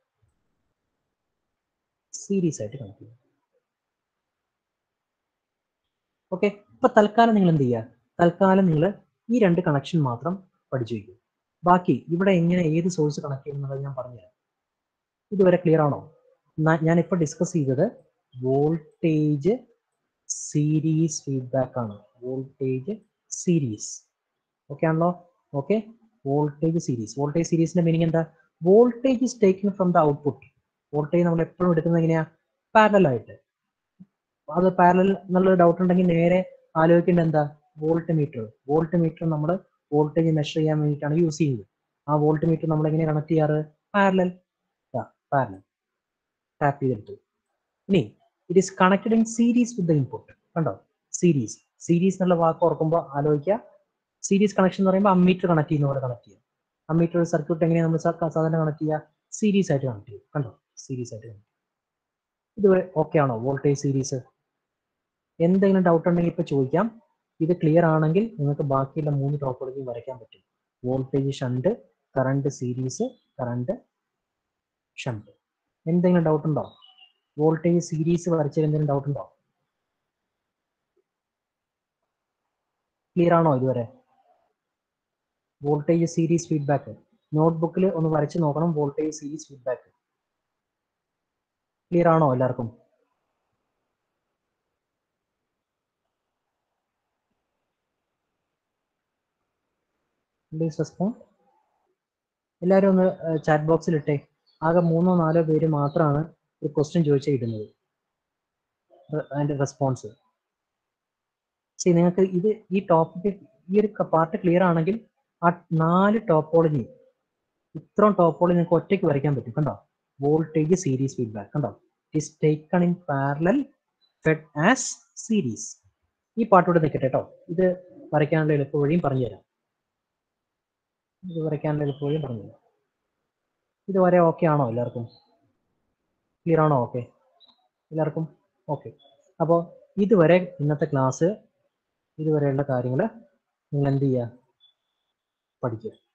സീരീസ് ആയിട്ട് കണക്ട് ചെയ്യും ഓക്കെ ഇപ്പൊ തൽക്കാലം നിങ്ങൾ എന്ത് ചെയ്യുക തൽക്കാലം നിങ്ങൾ ഈ രണ്ട് കണക്ഷൻ മാത്രം പഠിച്ചു വയ്ക്കും ബാക്കി ഇവിടെ എങ്ങനെ ഏത് സോഴ്സ് കണക്ട് ചെയ്യുന്നത് ഞാൻ പറഞ്ഞുതരാം ഇതുവരെ ക്ലിയർ ആണോ ഞാൻ ഇപ്പൊ ഡിസ്കസ് ചെയ്തത് വോൾട്ടേജ് സീരീസ് ഫീഡ്ബാക്ക് ആണ് വോൾട്ടേജ് സീരീസ് ഓക്കെ ആണല്ലോ ഓക്കെ വോൾട്ടേജ് സീരീസ് വോൾട്ടേജ് സീരീസിന്റെ മീനിങ് എന്താ voltage is taking from the output voltage നമ്മൾ എപ്പോഴും എടുക്കുന്നത് എങ്ങനെയാ പാരലൽ ആയിട്ട് അത് പാരലൽ എന്നുള്ള ഡൗട്ട് ഉണ്ടെങ്കിൽ നേരെ ആലോചിക്കേണ്ടത് എന്താ വോൾട്ട് മീറ്റർ വോൾട്ട് മീറ്റർ നമ്മൾ വോൾട്ടേജ് മെഷർ ചെയ്യാൻ വേണ്ടിയിട്ടാണ് യൂസ് ചെയ്യുന്നത് ആ വോൾട്ട് മീറ്റർ നമ്മൾ എങ്ങനെ കണക്ട് ചെയ്യാറ് പാരലൽ പാരലൽ ടാപ്പ് ചെയ്തെടുത്തു ഇനി it is connected in series with the input കണ്ടോ സീരീസ് സീരീസ് എന്നുള്ള വാക്ക് ഓർക്കുമ്പോൾ ആലോചിക്കുക സീരീസ് കണക്ഷൻ എന്ന് പറയുമ്പോൾ അമ്മീറ്റർ കണക്ട് ചെയ്യുന്ന പോലെ കണക്ട് ചെയ്യുക അമ്മീറ്റർ സർക്യൂട്ട് എങ്ങനെയാണ് നമ്മൾ സാധാരണ കണക്ട് ചെയ്യുക സീരീസ് ആയിട്ട് കണക്ട് ചെയ്യും കണ്ടോ സീരീസ് ആയിട്ട് കണക്ട് ഇത് ഓക്കെ ആണോ വോൾട്ടേജ് സീരീസ് എന്തെങ്കിലും ഡൗട്ട് ഉണ്ടെങ്കിൽ ഇപ്പൊ ചോദിക്കാം ഇത് ക്ലിയർ ആണെങ്കിൽ നിങ്ങൾക്ക് ബാക്കിയുള്ള മൂന്ന് ടോപ്പോളജി വരയ്ക്കാൻ പറ്റും voltage shunt current series current shunt എന്തെങ്കിലും ഡൗട്ട് ഉണ്ടോ വോൾട്ടേജ് സീരീസ് വരച്ചതിൽ എന്തെങ്കിലും ഡൗട്ട് ഉണ്ടോ ക്ലിയർ ആണോ ഇതുവരെ വോൾട്ടേജ് സീരീസ് ഫീഡ്ബാക്ക് നോട്ട്ബുക്കിൽ ഒന്ന് വരച്ച് നോക്കണം വോൾട്ടേജ് സീരീസ് ഫീഡ്ബാക്ക് ക്ലിയർ ആണോ എല്ലാവർക്കും പ്ലീസ് റെസ്പോണ്ട് എല്ലാവരും ഒന്ന് ചാറ്റ് ബോക്സിൽ ഇട്ടേ ആകെ മൂന്നോ നാലോ പേര് മാത്രമാണ് ഒരു ക്വസ്റ്റ്യൻ ചോദിച്ചാൽ ഇടുന്നത് അതിന്റെ റെസ്പോൺസ് ശരി നിങ്ങൾക്ക് ഇത് ഈ ടോപ്പിക് ഈ ഒരു പാർട്ട് ക്ലിയർ ആണെങ്കിൽ ആ നാല് ടോപ്പോളജി ഇത്രയും ടോപ്പോളജി നിങ്ങൾക്ക് ഒറ്റയ്ക്ക് വരയ്ക്കാൻ പറ്റും കണ്ടോ വോൾട്ടേജ് സീരീസ് ഫീഡ്ബാക്ക് കണ്ടോ it is taken in parallel fed as series ഈ പാട്ടോട് നിൽക്കട്ടെ കേട്ടോ ഇത് വരയ്ക്കാനുള്ള എളുപ്പ വഴിയും പറഞ്ഞുതരാം ഇത് വരയ്ക്കാനുള്ള എളുപ്പ വഴിയും പറഞ്ഞുതരാം ഇത് വരെ ഓക്കെ ആണോ എല്ലാവർക്കും ക്ലിയർ ആണോ ഓക്കെ എല്ലാവർക്കും ഓക്കെ അപ്പോൾ ഇതുവരെ ഇന്നത്തെ ക്ലാസ് ഇതുവരെയുള്ള കാര്യങ്ങൾ നിങ്ങൾ എന്ത് ചെയ്യുക പഠിക്കുക